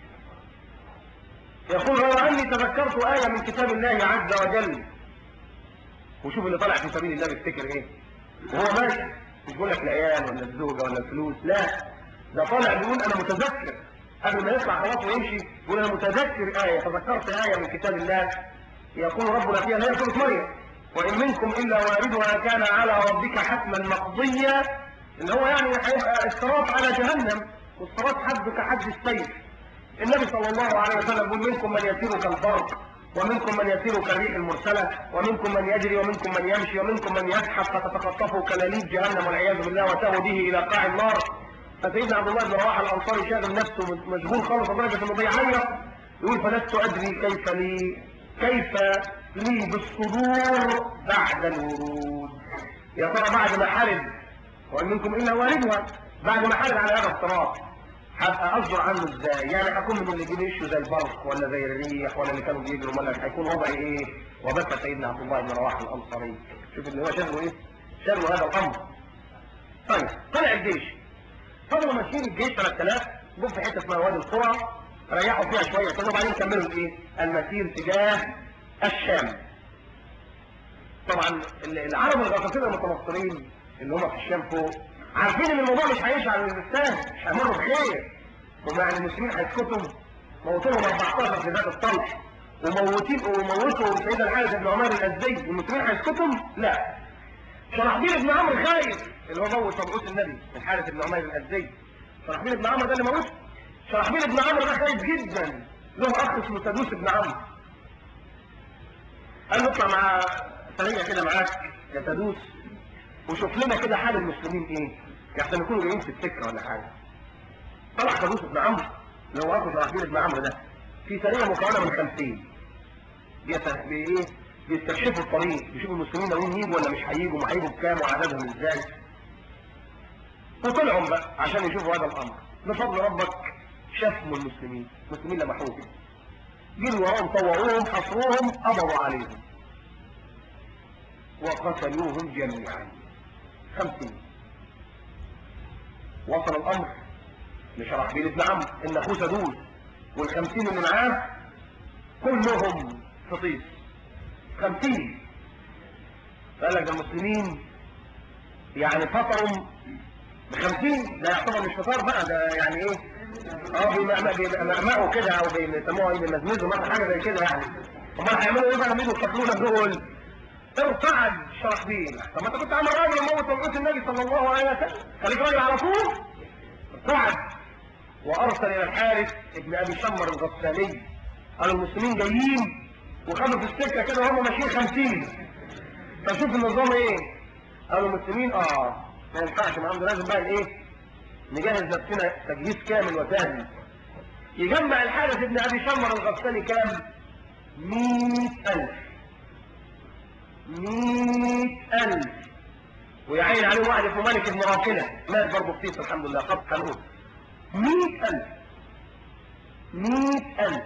يقول غير اني تذكرت آية من كتاب الله عز وجل وشوف اللي طالع في سبيل الله بيفتكر ايه وهو ماشي مش بيقول لك العيال ولا الزوجه ولا الفلوس لا ده طالع بيقول انا متذكر قبل ما يطلع خلاص ويمشي يقول انا متذكر ايه تذكرت ايه من كتاب الله يقول ربنا فيها هي سوره مريم وان منكم الا واردها كان على ربك حتما مقضيا ان هو يعني هيبقى الصراط على جهنم والصراط حد كحد السيف النبي صلى الله عليه وسلم يقول منكم من يسير كالبرق ومنكم من يسير كالريح المرسلة ومنكم من يجري ومنكم من يمشي ومنكم من يزحف فتتخطفه كلاليب جهنم والعياذ بالله وتهوي به إلى قاع النار فسيدنا عبد الله بن رواحه الأنصاري شاغل نفسه مشغول خالص لدرجة إنه بيعيط يقول فلست أدري كيف لي كيف لي بالصدور بعد الورود يا ترى بعد ما حرد وإن منكم إلا واردها بعد ما حرد على هذا الصراط هبقى اصبر عنه ازاي يعني هكون من اللي بيمشوا زي البرق ولا زي الريح ولا اللي كانوا بيجروا ولا هيكون وضعي ايه وبكى سيدنا عبد الله بن رواحه الانصاري شوف اللي هو شغله ايه شغله هذا الامر طيب طلع الجيش فضلوا ماشيين الجيش 3000 جم في حته اسمها وادي القرى ريحوا فيها شويه كده وبعدين كملوا الايه المسير تجاه الشام طبعا العرب الغطاسين المتنصرين اللي هم في الشام فوق عارفين ان الموضوع مش هيمشي على الانسان مش هيمروا بخير هم يعني المسلمين هيسكتوا موتوهم 14 في ذات الطلح وموتين وموتوا سيدنا الحارث بن عمر الازدي والمسلمين هيسكتوا لا شرحبيل بن عمرو خايف اللي هو موت مبعوث النبي الحارث بن عمر الازدي شرحبيل بن عمرو ده اللي موت شرحبيل بن عمرو ده خايف جدا له اخ اسمه سدوس بن عمرو قال له اطلع مع سريه كده معاك يا سدوس وشوف لنا كده حال المسلمين ايه يحسن يكونوا جايين في السكه ولا حاجه طلع خلوص بن عمرو اللي هو اخو شرحبيل بن عمرو ده في سريه مكونه من 50 بيت- بايه بيستكشفوا الطريق بيشوفوا المسلمين ناويين يجوا ولا مش هيجوا وهيجوا بكام وعددهم ازاي وطلعوا بقى عشان يشوفوا هذا الامر بفضل ربك شافهم المسلمين المسلمين لمحوهم جروا وراهم طوعوهم حصروهم قبضوا عليهم وقتلوهم جميعا خمسين وصل الامر لشرحبيل بن عمرو ان اخوه سدوس والخمسين اللي معاه كلهم فطيس خمسين فقال لك ده المسلمين يعني فطروا بخمسين ده يعتبر مش فطار بقى ده يعني ايه اه بيمأمأ- بيمأمأوا كده او بيسموها ايه بيمزمزوا مثلا حاجه زي كده يعني امال هيعملوا ايه بقى لما يجوا يقتلونا دول ارتعد شرحبيل طب ما انت كنت عامل راجل وموت مبعوث النبي صلى الله عليه وسلم خليك راجل على طول ارتعد وارسل الى الحارث ابن ابي شمر الغساني قالوا المسلمين جايين وخدوا في السكه كده وهم ماشيين خمسين فشوف النظام ايه قالوا المسلمين اه ما ينفعش معاهم ده لازم بقى ايه نجهز نفسنا تجهيز كامل وتام يجمع الحارث ابن ابي شمر الغساني كام مئة ألف مئة ألف ويعين عليه واحد اسمه مالك بن رافلة مات برضه كتير الحمد لله قد حنون مئة ألف مئة ألف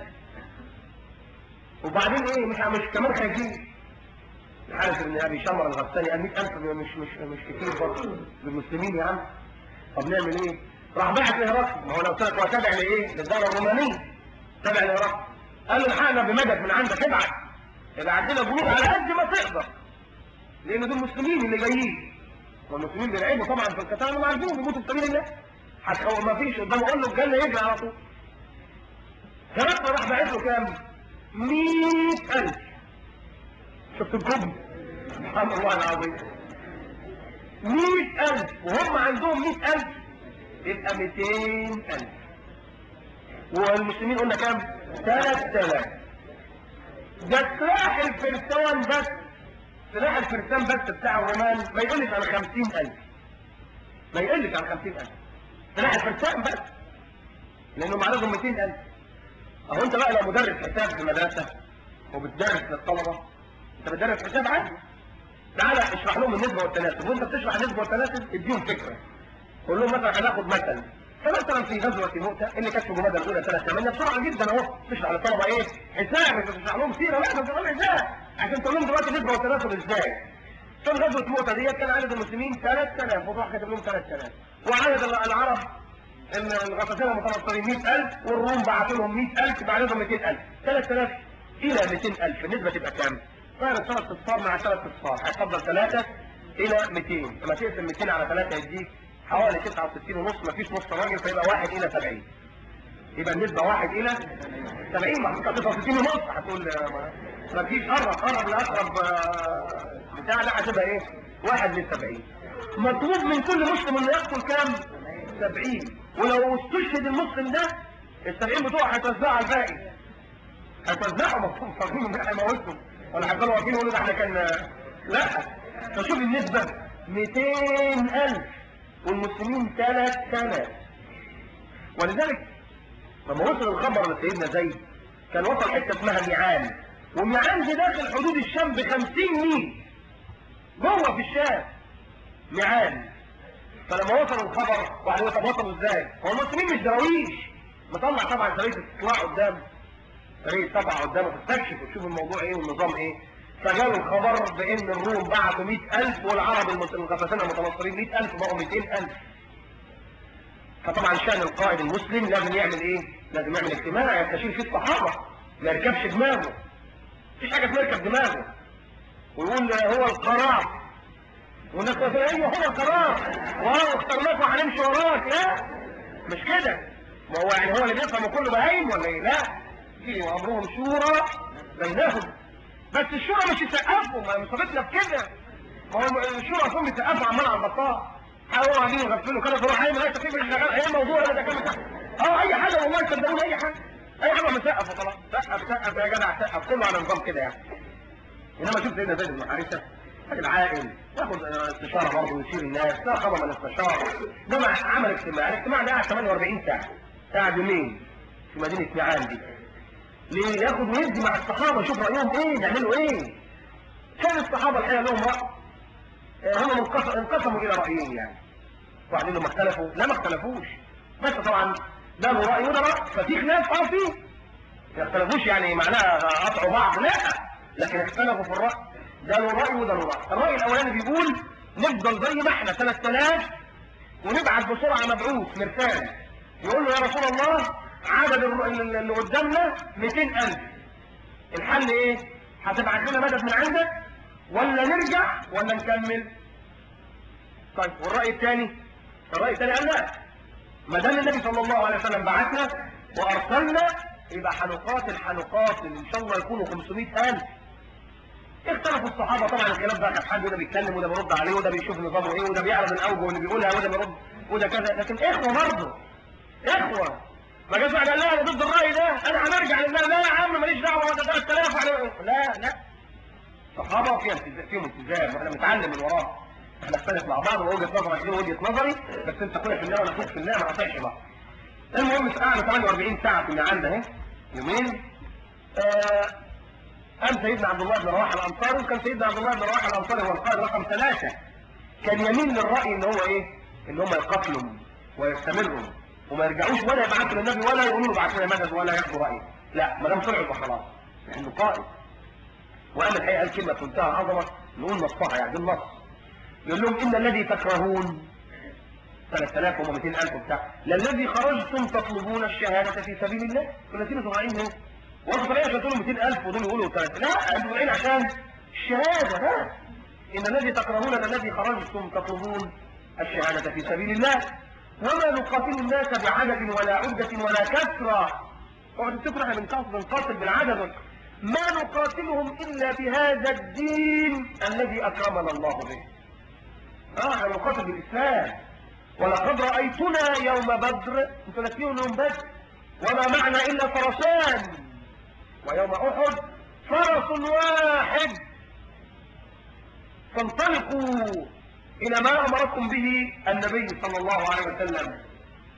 وبعدين ايه مش مش كمان خايفين الحارث بن ابي شمر الغساني قال 100000 مش مش مش كتير برضه للمسلمين يا عم طب نعمل ايه؟ راح بعت لهرقل ما هو لو قلت لك هو تابع لايه؟ للدوله الرومانيه تابع لهرقل قال له الحقنا بمدد من عندك ابعت ابعت لنا جنود على قد ما تقدر لان دول المسلمين اللي جايين والمسلمين بيلعبوا طبعا في القتال هم عارفين بيموتوا في سبيل الله هتخوف ما فيش قدامه قول له الجنه يجري على طول هرقل راح باعت له كام؟ 100000 شفت الكبر سبحان الله العظيم مئة ألف وهم عندهم مئة ألف يبقى مئتين ألف والمسلمين قلنا كام؟ ثلاث آلاف ده سلاح الفرسان بس سلاح الفرسان بس بتاع الرومان ما يقلش عن خمسين ألف ما يقلش عن خمسين ألف سلاح الفرسان بس لانهم عددهم 200000 اهو انت بقى لو مدرس حساب في مدرسه وبتدرس للطلبه انت بتدرس حساب عادي تعالى اشرح لهم النسبه والتناسب وانت بتشرح النسبه والتناسب اديهم فكره قول لهم مثلا هناخد مثل فمثلا في غزوه مؤتة اللي كانت في جمادى الاولى سنه 8 بسرعه جدا اهو تشرح للطلبه ايه حساب مش تشرح لهم سيره لا ده بتقول حساب عشان تقول لهم دلوقتي النسبه والتناسب ازاي في غزوه مؤتة ديت كان عدد المسلمين 3000 وراح كاتب لهم 3000 وعدد العرب الغطاسين المتنصرين 100000 والروم بعتوا لهم 100000 يبقى عددهم 200000 3000 الى 200000 النسبه تبقى كام؟ فعلا ثلاث اصفار مع ثلاث اصفار هتفضل ثلاثه الى 200 لما تقسم 200 على 3 يديك حوالي 69 ونص مفيش نص راجل فيبقى 1 الى 70 يبقى النسبه 1 الى 70 ما 69 ونص هتقول ما فيش قرب قرب لاقرب بتاع ده هتبقى ايه؟ 1 ل 70 مطلوب من كل مسلم انه يقتل كام؟ 70 ولو استشهد المسلم ده ال 70 بتوعه هيتوزعوا على الباقي هيتوزعوا مفهوم فاهمين ان احنا موتهم ولا هيفضلوا واقفين يقولوا ده احنا كان لا فشوف النسبه 200000 والمسلمين 3000 ولذلك لما وصل الخبر لسيدنا زيد كان وصل حته اسمها ميعان وميعان دي داخل حدود الشام ب 50 ميل جوه في الشام ميعان فلما وصل الخبر وبعدين طب وصلوا ازاي؟ هو المسلمين مش دراويش مطلع طبعا سريه استطلاع قدام سريه طبعا قدامه تستكشف وتشوف الموضوع ايه والنظام ايه فجاءوا الخبر بان الروم بعتوا 100000 والعرب الغطاسين المتنصرين 100000 بقوا 200000 فطبعا شان القائد المسلم لازم يعمل ايه؟ لازم يعمل اجتماع يستشير فيه الصحابه ما يركبش دماغه مفيش حاجه اسمها يركب دماغه ويقول هو القرار والناس تقول ايوه هو القرار واو اخترناك وهنمشي وراك لا مش كده ما هو يعني هو اللي بيفهم كله بهايم ولا ايه؟ لا في امرهم شورى بينهم بس الشورى مش يسقفوا ما مصابتنا بكده ما هو الشورى هم يسقفوا عمال على البطال حاولوا عاملين يغفلوا كده تروح اي ملاك تقيم الشغال اي موضوع ده كام اه اي حاجه والله صدقوني اي حاجه اي حاجه مسقف وخلاص سقف سقف يا جدع سقف كله على نظام كده يعني انما شوف سيدنا زيد بن حارثه راجل عاقل ياخد استشاره برضه ويشيل الناس لا خبر من الاستشاره ده عمل اجتماع الاجتماع ده قعد 48 ساعه قعد يومين في مدينه ميعان دي ليه ياخد ويدي مع الصحابه يشوف رايهم ايه يعملوا ايه كان الصحابه الحقيقه لهم راي هم انقسموا الى رايين يعني واحد منهم اختلفوا لا ما اختلفوش بس طبعا ده له راي وده راي ففي خلاف اه فيه ما اختلفوش يعني معناها قطعوا بعض لا لكن اختلفوا في الراي ده له راي وده له راي الراي الاولاني بيقول نفضل زي ما احنا 3000 ونبعت بسرعه مبعوث مرسال يقول له يا رسول الله عدد اللي قدامنا 200000 الحل ايه هتبعت لنا مدد من عندك ولا نرجع ولا نكمل طيب والرأي الثاني الرأي الثاني قال لا ما دام النبي صلى الله عليه وسلم بعثنا وارسلنا يبقى هنقاتل هنقاتل ان شاء الله يكونوا 500000 اختلفوا الصحابة طبعا الخلاف بقى كان حد وده بيتكلم وده بيرد عليه وده بيشوف نظامه ايه وده بيعرض الاوجه واللي بيقولها وده بيرد وده كذا لكن اخوه برضه اخوه ما جاش واحد قال لا انا ضد الراي ده انا هنرجع لله لا يا عم ماليش دعوه ده 3000 لا لا صحابه فيها التزام فيهم التزام واحنا بنتعلم من وراهم احنا نختلف مع بعض ووجهه نظرك دي وجهه نظري بس انت اخويا في الله وانا اخوك في الله ما نقطعش بعض المهم قعدوا 48 ساعه كنا عندنا اهي يومين آه قام سيدنا عبد الله بن رواحه الانصاري وكان سيدنا عبد الله بن رواحه الانصاري هو القائد رقم ثلاثه كان يميل للراي ان هو ايه؟ ان هم يقاتلوا ويستمروا وما يرجعوش ولا يبعثوا للنبي ولا يقولوا له ابعث لنا مدد ولا ياخدوا رايه لا ما دام طلعوا يبقى خلاص لانه قائد وقام الحقيقه قال كلمه في منتهى العظمه نقول نصها يعني بالنص يقول لهم ان الذي تكرهون 3000 و 200000 وبتاع للذي خرجتم تطلبون الشهاده في سبيل الله كنا تيجوا طالعين اهو وانتوا طالعين عشان تقولوا 200000 ودول يقولوا 3 لا انتوا طالعين عشان الشهاده ها ان الذي تكرهون الذي خرجتم تطلبون الشهاده في سبيل الله وما نقاتل الناس بعدد ولا عدة ولا كثرة اوعوا تفتكروا احنا بنقاتل بنقاتل بالعدد ما نقاتلهم الا بهذا الدين الذي اكرمنا الله به اه احنا بنقاتل بالاسلام ولقد رايتنا يوم بدر انتوا ناسيين يوم بدر وما معنا الا فرسان ويوم احد فرس واحد فانطلقوا إلى ما أمركم به النبي صلى الله عليه وسلم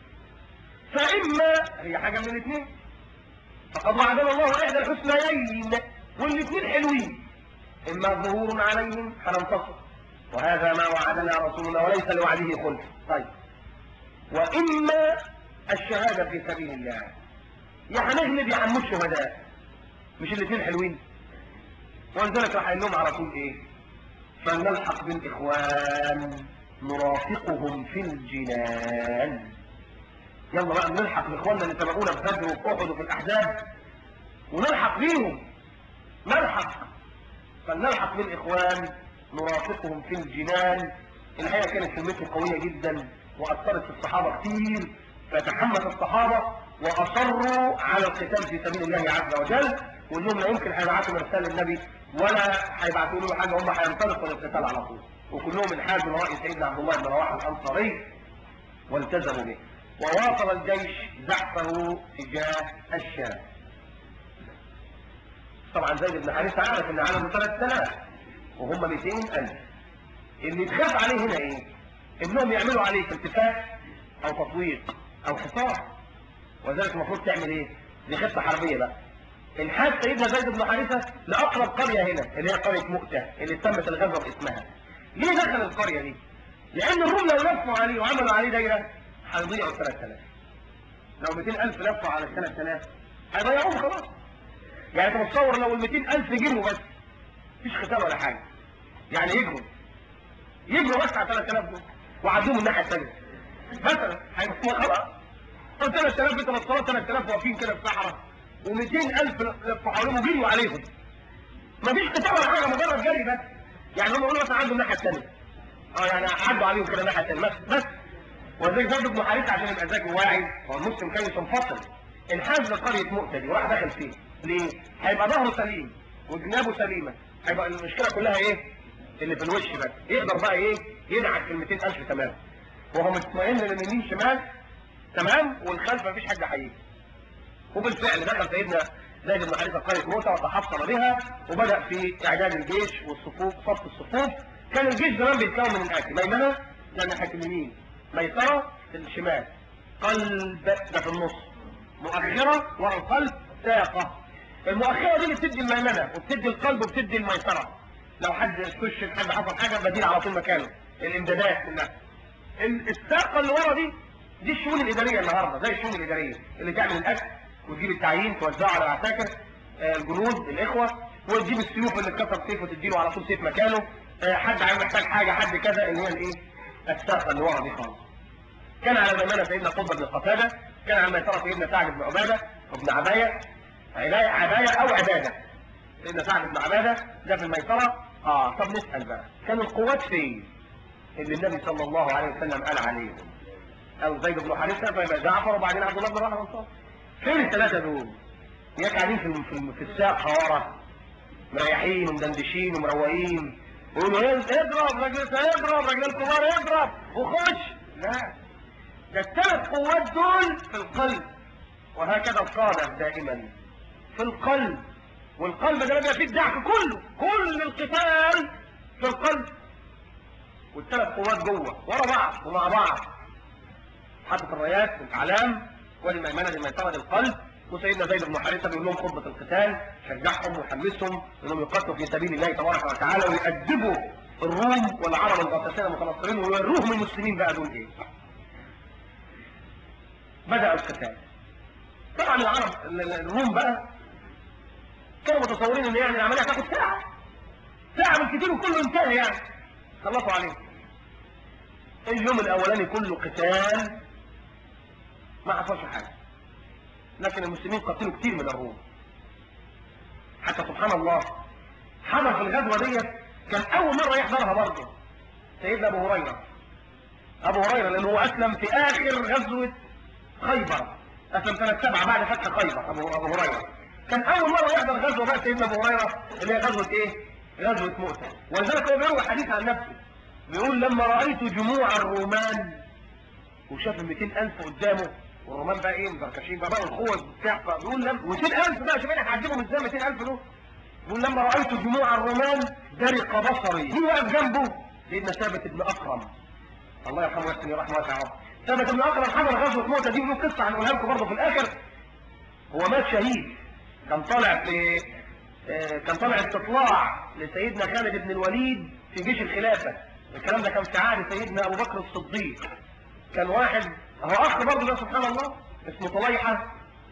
فإما هي حاجة من الاثنين فقد وعدنا الله إحدى الحسنيين والاثنين حلوين إما ظهور عليهم فننتصر وهذا ما وعدنا رسولنا وليس لوعده خلف طيب وإما الشهادة في سبيل الله يا هنغلب يا عم الشهداء مش الاثنين حلوين ولذلك راح قايل لهم على طول ايه فلنلحق بالاخوان نرافقهم في الجنان يلا بقى نلحق باخواننا اللي سبقونا في بدر وفي احد وفي الاحزاب ونلحق بيهم نلحق فلنلحق بالاخوان نرافقهم في الجنان الحقيقه كانت كلمته قويه جدا واثرت في الصحابه كتير فتحمس الصحابه واصروا على القتال في سبيل الله عز وجل وانهم لا يمكن هيبعتوا مرسال للنبي ولا هيبعتوا له حاجه هم هينطلقوا للقتال على طول وكلهم انحازوا لراي سيدنا عبد الله بن رواحه الانصاري والتزموا به وواصل الجيش زحفه تجاه الشام طبعا زيد بن حارثه عارف ان عدده 3000 وهم 200000 اللي يتخاف عليه هنا ايه؟ انهم يعملوا عليك اتفاق او تطويق او حصار ولذلك المفروض تعمل ايه؟ دي خطه حربيه بقى انحاز سيدنا زيد بن حارثه لاقرب قريه هنا اللي هي قريه مؤته اللي تمت الغزوه باسمها ليه دخل القريه دي؟ لان الروم لو لفوا عليه وعملوا عليه دايره هيضيعوا 3000 لو 200000 لفوا على 3000 هيضيعوهم خلاص يعني انت متصور لو ال 200000 جروا بس مفيش قتال ولا حاجه يعني يجروا يجروا بس على 3000 دول وعدوهم من الناحيه الثانيه مثلا هيبقوا خلاص 3000 انت بتصور 3000 واقفين كده في الصحراء و200000 لفوا حواليهم وجروا عليهم مفيش قتال ولا حاجه مجرد جري بس يعني هم يقولوا مثلا عدوا الناحيه الثانيه اه يعني عدوا عليهم كده الناحيه الثانيه بس بس ولذلك زيد بن حارثه عشان يبقى ذكي وواعي هو المسلم كان ينفصل انحاز لقريه مؤتة دي وراح داخل فيه ليه؟ هيبقى ظهره سليم وجنابه سليمه هيبقى المشكله كلها ايه؟ اللي في الوش بس يقدر بقى ايه؟ يدعك في ال 200000 تمام وهو مطمئن لليمين شمال تمام والخلف مفيش حاجه هيجي وبالفعل دخل سيدنا زيد بن حارثه قريه موسى وتحصن بها وبدا في اعداد الجيش والصفوف صف الصفوف كان الجيش زمان بيتكون من الاتي ميمنه ده ناحيه اليمين ميسره في الشمال قلب ده في النص مؤخره ورا القلب ساقه المؤخره دي اللي بتدي الميمنه وبتدي القلب وبتدي الميسره لو حد كش حد حصل حاجه بديل على طول مكانه الامدادات كلها الساقه اللي ورا دي دي الشؤون الاداريه النهارده زي الشؤون الاداريه اللي تعمل الاكل وتجيب التعيين توزعه على العساكر آه، الجنود الاخوه وتجيب السيوف اللي اتكسر سيف وتديله على طول سيف مكانه آه، حد عايز محتاج حاجه حد كذا اللي هي الايه الساقه اللي ورا دي خالص كان على الميمنه سيدنا قطب بن قتاده كان على الميسره سيدنا سعد بن عباده وابن عبايه عبايه عبايه او عباده سيدنا سعد بن عباده ده في الميسره اه طب نسال بقى كان القوات فين اللي النبي صلى الله عليه وسلم قال عليهم او زيد بن حارثه فيبقى جعفر وبعدين عبد الله بن رواحه الانصار فين الثلاثه دول ياك قاعدين في الم- في, الم- في الساق ورا مريحين ومدندشين ومروقين ويقولوا ايه اضرب رجل اضرب رجل الكبار اضرب وخش لا ده الثلاث قوات دول في القلب وهكذا القادة دائما في القلب والقلب ده بيبقى فيه الدعك كله كل القتال في القلب والثلاث قوات جوه ورا بعض ومع بعض حاطط الرايات والاعلام والميمنه لميسره القلب وسيدنا زيد بن حارثه بيقول لهم خطبه القتال شجعهم وحمسهم انهم يقاتلوا في سبيل الله تبارك وتعالى ويأدبوا الروم والعرب الغطاسين المتنصرين ويوروهم المسلمين بقى دول ايه. بدأ القتال. طبعا العرب ال- ال- الروم بقى كانوا متصورين ان يعني العمليه هتاخد ساعه. ساعه بالكثير وكله انتهى يعني. خلصوا عليه. اليوم الاولاني كله قتال ما حصلش حاجه. لكن المسلمين قتلوا كتير من الروم. حتى سبحان الله حضر في الغزوه ديت كان اول مره يحضرها برضه سيدنا ابو هريره ابو هريره لانه هو اسلم في اخر غزوه خيبر اسلم سنه سبعه بعد فتح خيبر ابو ابو هريره كان اول مره يحضر غزوه بقى سيدنا ابو هريره اللي هي غزوه ايه؟ غزوه مؤتة ولذلك هو بيروي حديث عن نفسه بيقول لما رايت جموع الرومان وشاف ال 200000 قدامه والرومان بقى ايه مزركشين بقى بقى القوه بتاع بيقول لما 200000 بقى شوف احنا هعديهم ازاي 200000 دول يقول لما رايت جموع الرومان درق بصري مين واقف جنبه؟ سيدنا ثابت بن اكرم الله يرحمه ويحسن رحمه واسعه يا رب ثابت بن اكرم حضر غزوه موته دي له قصه هنقولها لكم برضه في الاخر هو مات شهيد كان طالع في آه، كان طالع استطلاع لسيدنا خالد بن الوليد في جيش الخلافه الكلام ده كان في عهد سيدنا ابو بكر الصديق كان واحد هو اخ برضه ده سبحان الله اسمه طليحه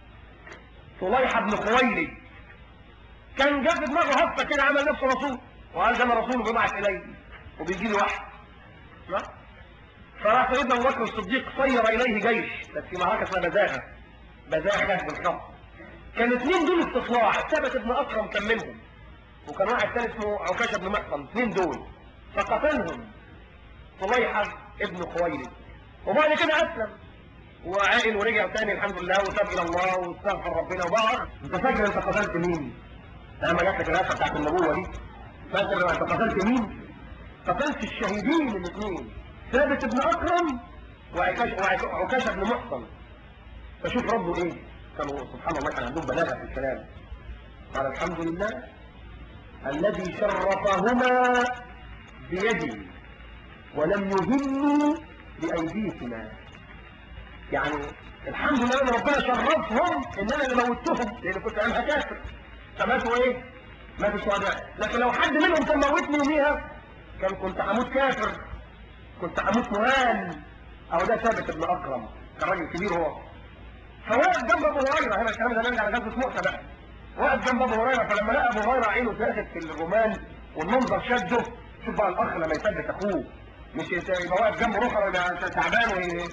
طليحه بن خويلد كان جاب في دماغه هفه كده عمل نفسه رسول وقال ده انا رسول وبيبعت الي وبيجي لي واحد لا فراح سيدنا ابو بكر الصديق صير اليه جيش بس في معركه اسمها بزاغه بزاغه بالخط كان اثنين دول استطلاع ثابت ابن اكرم كان منهم وكان واحد ثاني اسمه عكاشه بن محصن اثنين دول فقتلهم طليحه ابن خويلد وبعد كده اسلم وعائل ورجع تاني الحمد لله وتاب الى الله واستغفر ربنا وبقى انت فاكر انت قتلت مين؟ لما جات لك الرئاسه بتاعت النبوه دي فاكر انت قتلت مين؟ قتلت الشهيدين الاثنين ثابت بن اكرم وعكاش وعكاشه بن محصن فشوف ربه ايه؟ كانوا سبحان الله كان عندهم بلاغه في الكلام قال الحمد لله الذي شرفهما بيدي ولم يهمني بايديهما يعني الحمد لله ان ربنا شرفهم ان انا اللي موتهم لان كنت انا كافر فماتوا ايه؟ ماتوا شهداء لكن لو حد منهم كان موتني يوميها كان كنت هموت كافر كنت هموت مهان او ده ثابت ابن اكرم كان راجل كبير هو فوقف جنب ابو هريره هنا الكلام ده نرجع لغزوه مؤتة بقى وقف جنب ابو هريره فلما لقى ابو هريره عينه ساخت في الرومان والمنظر شده شوف بقى الاخ لما يثبت اخوه مش يبقى واقف جنبه رخر يبقى تعبان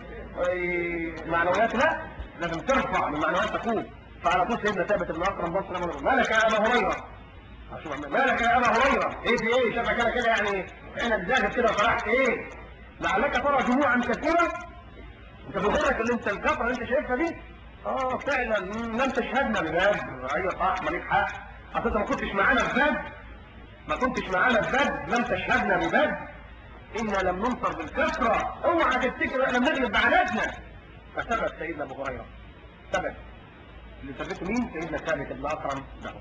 ومعنويات لا لازم ترفع من معنويات اخوه فعلى طول سيدنا ثابت بن اكرم بص له مالك يا ابا هريره مالك يا ابا هريره ايه في ايه شافك انا كده يعني عينك زاغت كده وفرحت ايه لعلك ترى جموعا كثيره انت بغيرك اللي انت الكفره اللي انت شايفها دي اه فعلا لم تشهدنا ببدر ايوه صح مالك حق اصل انت ما كنتش معانا في بدر ما كنتش معانا في بدر لم تشهدنا ببدر انا لم ننصر بالكثره اوعى تفتكر احنا بنغلب بعددنا فثبت سيدنا ابو هريره ثبت اللي ثبته مين سيدنا ثابت بن اكرم له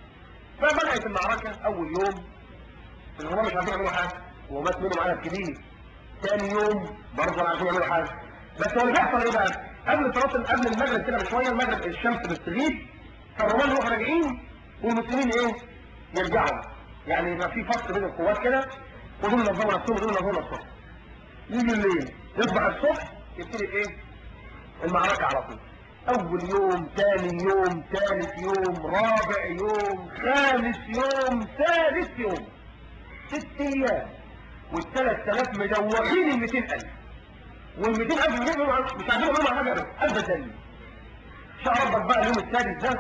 فبدات المعركه اول يوم الرومان مش عارفين يعملوا حاجه ومات منهم عدد كبير ثاني يوم برضه لا عارفين يعملوا حاجه بس هو اللي بيحصل ايه بقى؟ قبل صلاه قبل المغرب كده بشويه المغرب الشمس بتغيب فالرومان يروحوا راجعين والمسلمين ايه؟ يرجعوا يعني يبقى في فصل بين القوات كده ودول ينظموا نفسهم ودول ينظموا نفسهم يجي الليل يصبح الصبح يبتدي ايه؟ المعركه على طول اول يوم ثاني يوم ثالث يوم رابع يوم خامس يوم ثالث يوم ست ايام والثلاث الاف مدوخين ال 200000 وال 200000 مش عارفين يعملوا حاجه ابدا شاء ربك بقى اليوم السادس ده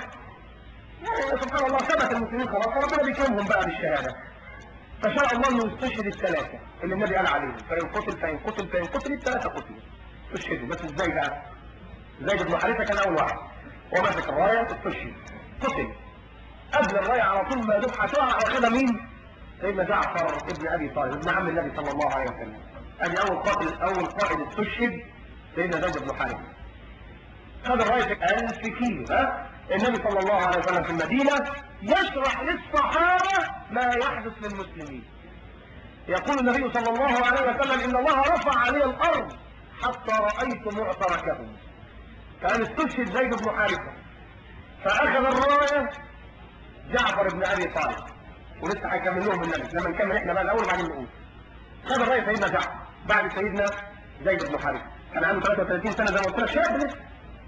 يعني سبحان الله ثبت المسلمين خلاص ربنا بيكرمهم بقى بالشهاده فشاء الله انه يستشهد الثلاثه اللي النبي قال عليهم فان قتل فان قتل فان قتل الثلاثه قتلوا استشهدوا بس ازاي بقى؟ زيد بن حارثه كان اول واحد ومسك الرايه استشهد قتل قبل الرايه على طول ما دفعه تقع واخدها مين؟ سيدنا جعفر ابن ابي طالب ابن عم النبي صلى الله عليه وسلم ادي اول قاتل اول قائد استشهد سيدنا زيد بن حارثه خد الرايه 1000 كيلو ها النبي صلى الله عليه وسلم في المدينه يشرح للصحابه ما يحدث للمسلمين يقول النبي صلى الله عليه وسلم ان الله رفع علي الارض حتى رايت معتركهم كان استشهد زيد بن حارثه فاخذ الرايه جعفر بن ابي طالب ولسه هيكمل لهم النبي لما نكمل احنا بقى الاول وبعدين نقول خد الرايه سيدنا جعفر بعد سيدنا زيد بن حارثه كان عنده 33 سنه زي ما قلت لك شاب لسه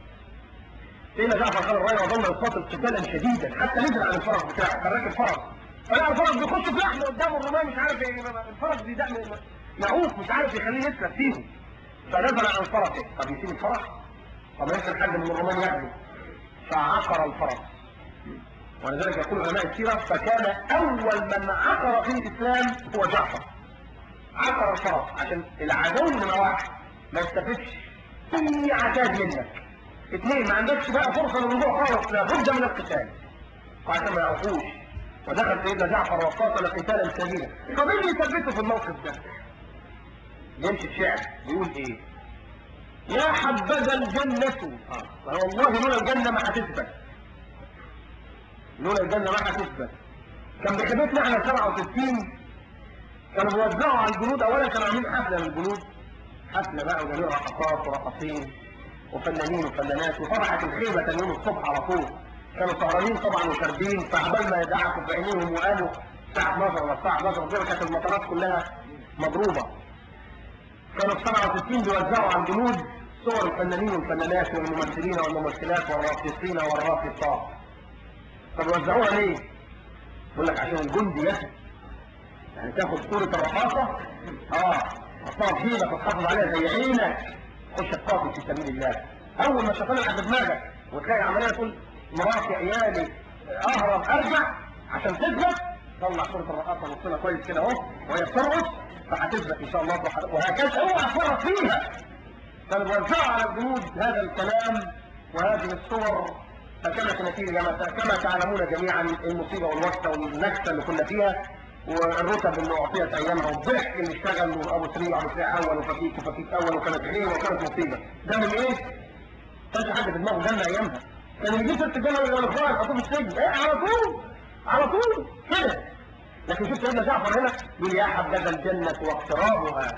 سيدنا جعفر خد الرايه وظل يقاتل قتالا شديدا حتى نزل عن الفرس بتاعه كان راكب فرس فلقى الفرس بيخش في لحم قدامه الرومان مش عارف ايه الفرس بيدعم يعوق مش عارف يخليه يسلك فيهم فنزل عن الفرس طب يسيب الفرس طب يمكن حد من الرومان ياخده فعقر الفرس ولذلك يقول علماء السيرة فكان أول من عقر في الإسلام هو جعفر عقر الفرس عشان العدو من واحد ما يستفدش أي عتاد منك اثنين ما عندكش بقى فرصة للرجوع خالص لابد من القتال وعشان ما يعرفوش ودخل سيدنا جعفر وقاتل قتالا شديدا طب ايه اللي يثبته في الموقف ده؟ يمشي الشعر يقول ايه؟ يا حبذا الجنة آه. والله لولا الجنة ما هتثبت لولا الجنة ما هتثبت كان بخدمتنا احنا 67 كانوا بيوزعوا على الجنود اولا كانوا عاملين حفلة للجنود حفله بقى وجميع رقصات ورقصين وفنانين وفنانات وطبعت الخيمه كان يوم الصبح على طول كانوا سهرانين طبعا وشاربين فعبال ما يدعكوا في عينيهم وقالوا الساعه 12 ولا الساعه 11 دول كانت المطارات كلها مضروبه كانوا في 67 بيوزعوا على الجنود صور الفنانين والفنانات والممثلين والممثلات والراقصين والراقصات طب وزعوها ليه؟ يقول لك عشان الجندي يسد يعني تاخد صورة الرقاصة اه تحطها في جيبك وتحافظ عليها زي عينك خش القاتل في سبيل الله اول ما الشيطان يلعب دماغك وتلاقي عمليه تقول مراتي عيالي اهرب ارجع عشان تثبت طلع صورة الرقاصة نصنا كويس كده اهو وهي بترقص فهتثبت ان شاء الله وهكذا اوعى تفرط فيها فنوزع على الجنود هذا الكلام وهذه الصور فكانت نتيجة كما تعلمون جميعا المصيبة والوقت والنكسة اللي كنا فيها والرتب اللي اعطيت ايامها والضحك اللي اشتغل وابو سريع وابو سريع اول وفكيك وفكيك اول وكانت خير وكانت مصيبة ده من ايه؟ كانش حد في دماغه جنة ايامها كان اللي يجيب سيرة الجنة يقول الاخوان احطوه في السجن ايه على طول على طول كده لكن شوف سيدنا جعفر هنا يقول يا حبذا الجنة واقترابها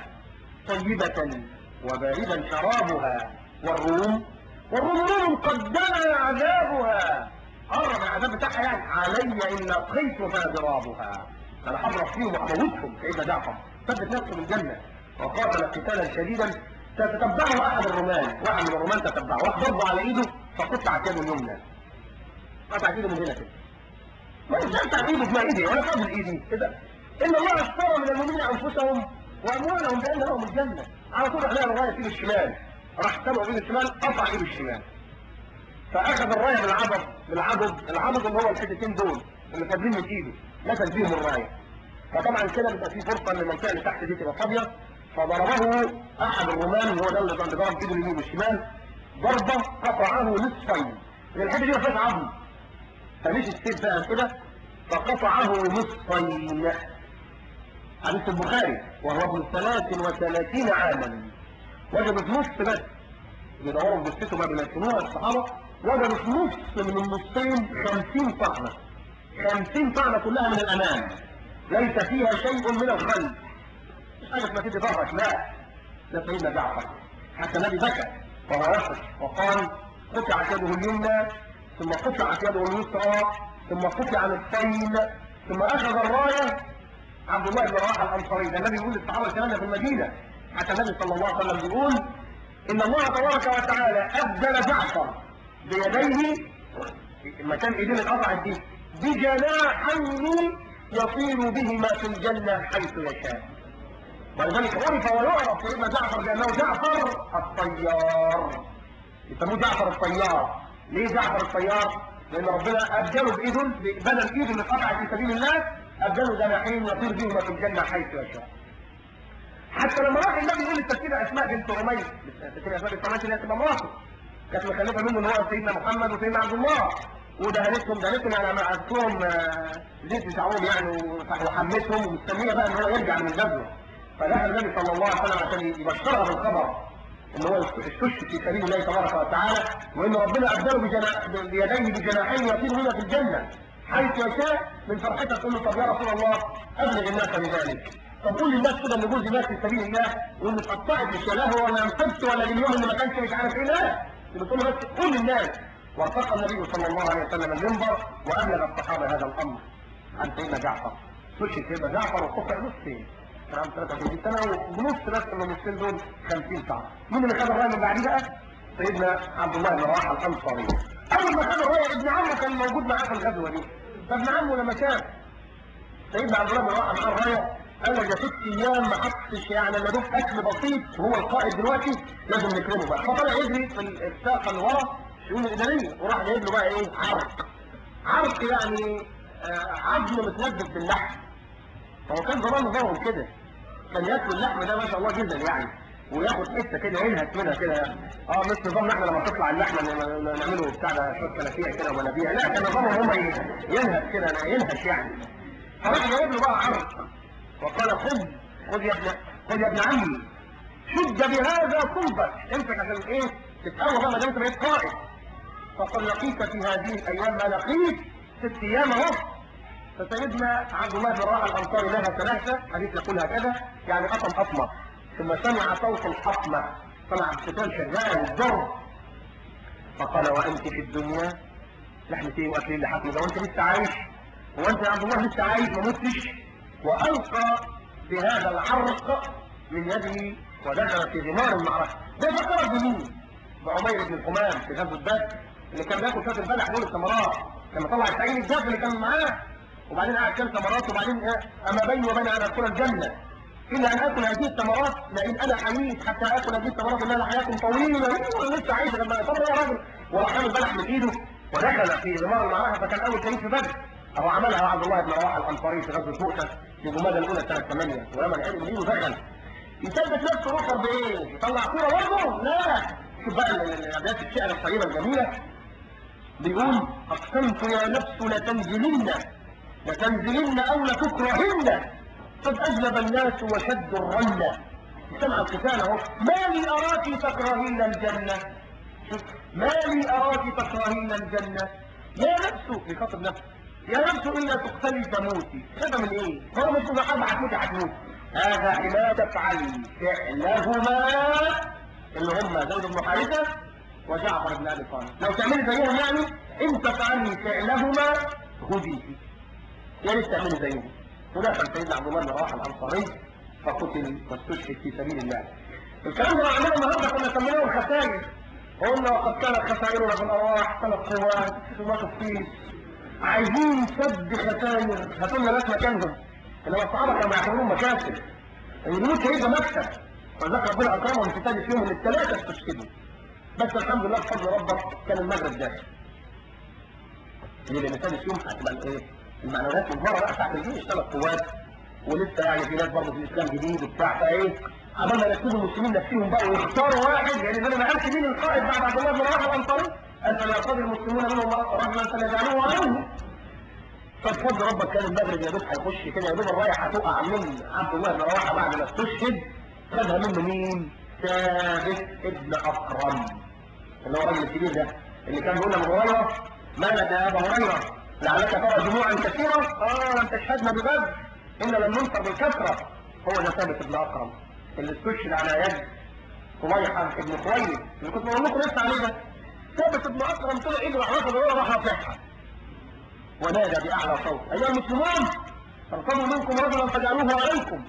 طيبة وباردا شرابها والروم والروم روم قد دنا عذابها قرب العذاب بتاعها يعني علي ان لقيتها ضرابها انا هضرب فيهم وهموتهم سيدنا جعفر ثبت نفسه بالجنه وقاتل قتالا شديدا تتبعه احد الرومان واحد من الرومان تتبعه واحد ضربه على ايده فقطعت يده اليمنى قطعت ايده من هنا كده ما قطعت ايده في ايدي ولا قبل ايدي كده ان الله اشترى من المؤمنين انفسهم واموالهم بان لهم الجنه على طول عليها الرايه في الشمال راح تبعه ايد الشمال قطع ايد الشمال فاخذ الرايه بالعضد بالعضد العضد اللي هو الحتتين دول اللي فاضلين من ايده مثل فيهم الرايه فطبعا كده بيبقى في فرصه ان المنطقه اللي تحت دي تبقى فاضيه فضربه احد الرومان هو ده اللي كان بيضرب ايده اليمين والشمال ضربه قطعه نصفين من الحته دي ما فيهاش عظم فمش السيف بقى كده فقطعه نصفين حديث البخاري وهو ابن 33 عاما وجدوا في نص بس بيدوروا في جثته بقى بيمثلوها الصحابه وجدوا في نص من النصين 50 طعنه 50 طعنه كلها من الامام ليس فيها شيء من الخلف مش حاجه اسمها تدي ظهرك لا ده سيدنا جعفر حتى النبي بكى وهو يصرخ وقال قطعت يده اليمنى ثم قطعت يده اليسرى ثم قطع نصفين ثم اخذ الرايه عبد الله بن رواحه الانصاري ده النبي يقول للصحابه الكلام في المدينه حتى النبي صلى الله عليه وسلم بيقول ان الله تبارك وتعالى ابدل جعفر بيديه مكان ايدين القطعه دي بجناحين يطير بهما في الجنه حيث يشاء ولذلك عرف ويعرف سيدنا جعفر بانه جعفر الطيار يسموه جعفر الطيار ليه جعفر الطيار؟ لان ربنا ابدله بايده بدل ايده اللي اتقطعت في سبيل الله ابدله جناحين يطير بهما في الجنه حيث يشاء حتى لما راح النبي يقول للتفسير اسماء بنت رميس تفسير اسماء بنت رميس اللي هي تبقى مراته كانت مخلفه منه ان هو سيدنا محمد وسيدنا عبد الله ودهنتهم دهنتهم يعني انا عرفتهم زيت شعرهم يعني وحمتهم ومستنيه بقى ان هو يرجع من الغزوه فدخل النبي صلى الله عليه وسلم عشان يبشرها بالخبر ان هو استشهد في سبيل الله تبارك وتعالى وان ربنا ابدله بجنا... بيديه بجناحين يطير هنا في الجنه حيث يشاء من فرحتها تقول له طب يا رسول الله ابلغ الناس بذلك طب قول للناس كده ان جوزي مات في سبيل الله وان اتقطعت مش له ولا انقذت ولا اليوم اللي ما كانش مش عارف ايه لا بتقول له بس قول للناس وارتقى النبي صلى الله عليه وسلم المنبر وابلغ الصحابه هذا الامر عن سيدنا جعفر سشي سيدنا جعفر وقطع نصين عام 33 سنه ونص بس من النصين دول 50 ساعه مين اللي خد الرايه من بعديه بقى؟ سيدنا عبد الله بن رواحه الانصاري اول ما خد الرايه ابن عمه كان موجود معاه في الغزوه دي فابن عمه لما شاف سيدنا عبد الله بن رواحه معاه الرايه قال له ده ست ايام ما حطش يعني الا دوب اكل بسيط وهو القائد دلوقتي لازم نكرمه بقى فطلع يجري في الساقه اللي ورا الشؤون الاداريه وراح جايب له بقى ايه عرق عرق يعني آه عظم متلبس باللحم هو كان زمان نظامهم كده كان ياكل اللحم ده ما شاء الله جدا يعني وياخد حته كده ينهك منها كده اه مش نظامنا احنا لما تطلع اللحمه نعمله بتاع ده شويه كلافيع كده ومنابيع لا كان نظامهم هم ينهك كده ينهش يعني فراح جايب له بقى عرق وقال خذ خذ يا ابن خذ يا ابن عمي شد بهذا صلبك امسك عشان ايه تتقوى بقى ما دام انت بقيت قائد فقد لقيت في هذه الايام ما لقيت ست ايام اهو فسيدنا عبد الله بن رواحه الانصاري لها ثلاثه حديث يقول هكذا يعني قطم اطمر ثم سمع صوت الحطمة سمع القتال شغال الضرب فقال وأنت في الدنيا لحمة ايه واكل اللي حكم ده وانت لسه عايش وانت يا عبد الله لسه عايش ما متش والقى بهذا العرق من يده ودخل في غمار المعركه ده فكر بمين؟ بعمير بن الحمام في غزوه بدر اللي كان بياكل شويه البلح دول الثمرات لما طلع التعيين الجاف اللي كان معاه وبعدين قعد كل ثمرات وبعدين ايه اما بيني وبين ان ادخل الجنه الا ان اكل هذه الثمرات لان انا حميد حتى اكل هذه الثمرات انها حياه طويله وانا لسه عايش لما طب يا راجل وراح عامل بلح من ايده ودخل في غمار المعركه فكان اول شهيد في بدر اهو عملها عبد الله بن رواحه الانصاري في غزوه مؤته في جمادى الاولى سنه 8 ولما العلم منه دخل يثبت نفسه اخر بايه؟ يطلع صوره برضه؟ لا شوف بقى الابيات الشعر الطيبه الجميله بيقول اقسمت يا نفس لتنزلن لتنزلن او لتكرهن قد اجلب الناس وشدوا الرنه سمع القتال اهو ما لي اراك تكرهين الجنه شوف ما لي اراك تكرهين الجنه يا نفس بيخاطب نفسه يا نفس الا تقتلي تموتي هذا من ايه؟ هو مش من حد هتموتي هتموتي هذا حما تفعلي فعلهما اللي هم زيد بن حارثه وجعفر بن ابي طالب لو تعملي زيهم يعني ان تفعلي فعلهما هديتي يا ريت تعملي زيهم ودخل سيدنا عبد الله بن رواحه الانصاري فقتل واستشهد في سبيل الله الكلام ده عندنا النهارده كنا سميناه الخسائر قلنا وقد كانت خسائرنا في الارواح ثلاث قوات ثم تفصيل عايزين سد خسائر هاتوا لنا ناس مكانهم انما الصحابه كانوا يعتبرون مكاسب اللي بيموت شهيد ده مكسب ولذلك ربنا اكرمهم في ثالث يوم من الثلاثه استشهدوا بس الحمد لله بفضل ربك كان المغرب داخل ليه لان ثالث يوم هتبقى الايه؟ المعنويات من بره بقى بتاعت الجيش ثلاث قوات ولسه يعني في ناس برضه في الاسلام جديد وبتاع فايه عمال ما يرتبوا المسلمين نفسهم بقى ويختاروا واحد يعني انا ما قالش مين القائد بعد عبد الله بن رواحه الانصاري قال فليرتضي المسلمون منهم رجلا فليجعلوه عليهم فبفضل ربك كان المغرب يا دوب هيخش كده يا دوب الرايح هتقع من عبد الله بن رواحه بعد ما استشهد خدها منه مين؟ ثابت ابن اكرم اللي هو الراجل الكبير ده اللي كان بيقول لابو هريره ماذا يا ابا هريره لعلك ترى جموعا كثيره اه لم تشهدنا ببدر ان لم ننصر بالكثره هو ده ثابت ابن اكرم اللي استشهد على يد صبيحه ابن خويلد اللي كنت بقول لكم لسه عليه ده ثابت ابن اكرم طلع يجري على راسه راح رافعها ونادى باعلى صوت ايها المسلمون ارتضوا منكم رجلا فجعلوه عليكم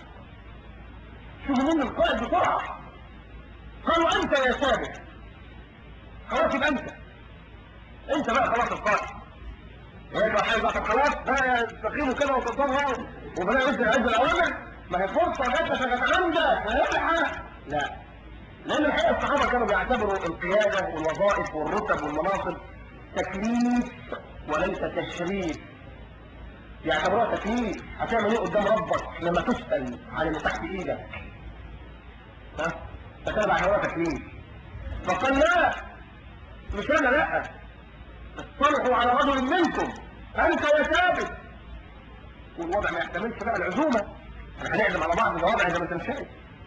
شوفوا مين القائد بسرعه قالوا انت يا ثابت خلاص يبقى انت انت بقى خلاص القائد هي بقى حاجه بقى خلاص بقى تقييمه كده وتطبقها وبدا ينزل عز الاوامر ما هي فرصه جت عشان عندك هيلحق لا لان الحقيقه الصحابه كانوا بيعتبروا القياده والوظائف والرتب والمناصب تكليف وليس تشريف يعتبروها تكليف هتعمل ايه قدام ربك لما تسال عن اللي تحت ايدك ها فكانوا بيعتبروها تكليف فقال لا مش انا لا اصطلحوا على رجل منكم انت يا ثابت والوضع ما يحتملش بقى العزومه احنا هنعزم على بعض الوضع اذا ما كانش شايف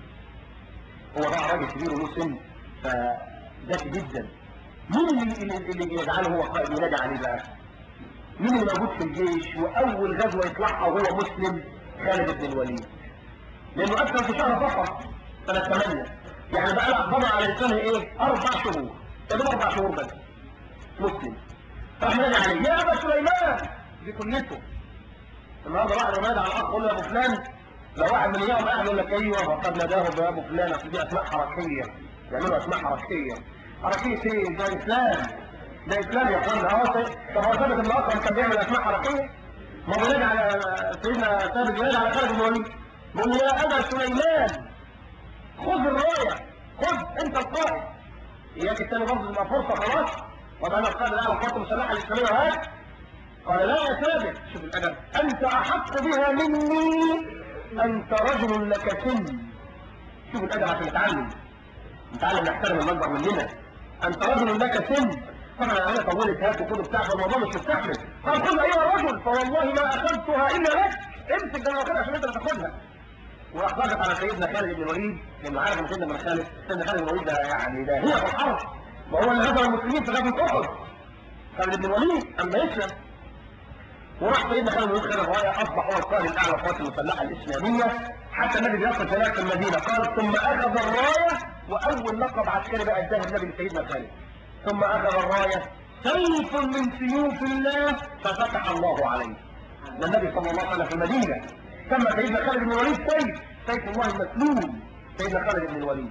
هو بقى راجل كبير وله سن فذكي جدا مين اللي اللي اللي يجعله هو قائد ينادي عليه بقى؟ مين اللي موجود في الجيش واول غزوه يطلعها وهو مسلم خالد بن الوليد لانه اسلم في شهر صفر سنه 8 يعني بقى لها بضع على لسانه ايه؟ اربع شهور تقريبا اربع شهور بس مسلم راح نادي عليه يا ابا سليمان دي كنيته النهارده واحد ينادي على الاخ يقول له يا ابو فلان لو واحد من ايام قاعد يقول لك ايوه فقد ناداه يا ابو فلان اصل دي اسماء حركيه يعملوا اسماء حركيه حركيه ايه؟ ده اسلام ده اسلام يا اخوانا اه طب هو ثابت بن اكرم كان بيعمل اسماء حركيه ما هو بينادي على سيدنا ثابت بينادي على خالد بن الوليد بيقول له يا ابا سليمان خذ الرايه خذ انت القائد اياك الثاني برضه تبقى فرصه خلاص وابقى انا القائد الاعلى القوات المسلحه الاسلاميه وهات قال لا يا ثابت شوف الادب انت احق بها مني انت رجل لك سن شوف الادب عشان نتعلم نتعلم نحترم المنبر مننا انت رجل لك سن طبعا انا طولت هات وكل بتاع فالموضوع مش مستحمل قال خذ ايها الرجل فوالله ما اخذتها الا لك امسك ده انا عشان انت اللي تاخدها وراح ضغط على سيدنا خالد بن الوليد لانه عارف ان سيدنا بن خالد سيدنا خالد بن الوليد ده يعني ده هي في الحرب وهو اللي هزم المسلمين في غزوه احد خالد بن الوليد اما يسلم وراح سيدنا خالد بن الوليد خد الرايه اصبح هو القائد الاعلى للقوات المسلحه الاسلاميه حتى النبي بيصف هناك في المدينه قال ثم اخذ الرايه واول لقب عسكري بقى اداه النبي لسيدنا خالد ثم اخذ الرايه سيف من سيوف الله ففتح الله عليه ده النبي صلى الله عليه وسلم في المدينه سمى سيدنا خالد بن الوليد سيف سيف الله المسلول سيدنا خالد بن الوليد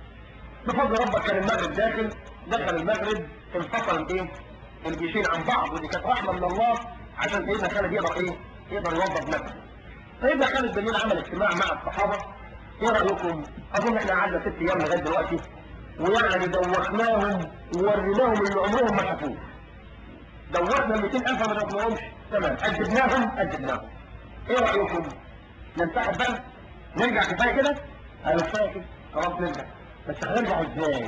بفضل ربك كان المغرب داخل دخل المغرب انفصل الايه الجيشين عن بعض ودي كانت رحمه من الله عشان سيدنا خالد يقدر ايه يقدر يوظف مكه سيدنا خالد بن عمل اجتماع مع الصحابه ايه رايكم اظن احنا قعدنا ست ايام لغايه دلوقتي ويعني دوخناهم ووريناهم اللي عمرهم ما شافوه دوخنا ال 200000 ما شافناهمش تمام أدبناهم أدبناهم ايه رايكم ننسحب بقى نرجع كفايه كده انا كفايه كده خلاص نرجع بس هنرجع ازاي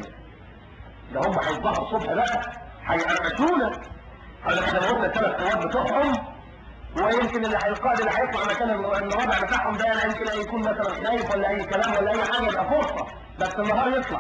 ده هم هيصبحوا الصبح بقى هيقرقشونا قال احنا موتنا الثلاث قوات بتوعهم ويمكن اللي القائد اللي هيطلع مكان الوضع بتاعهم ده يعني يمكن يكون مثلا خايف ولا اي كلام ولا اي حاجه يبقى فرصه بس النهار يطلع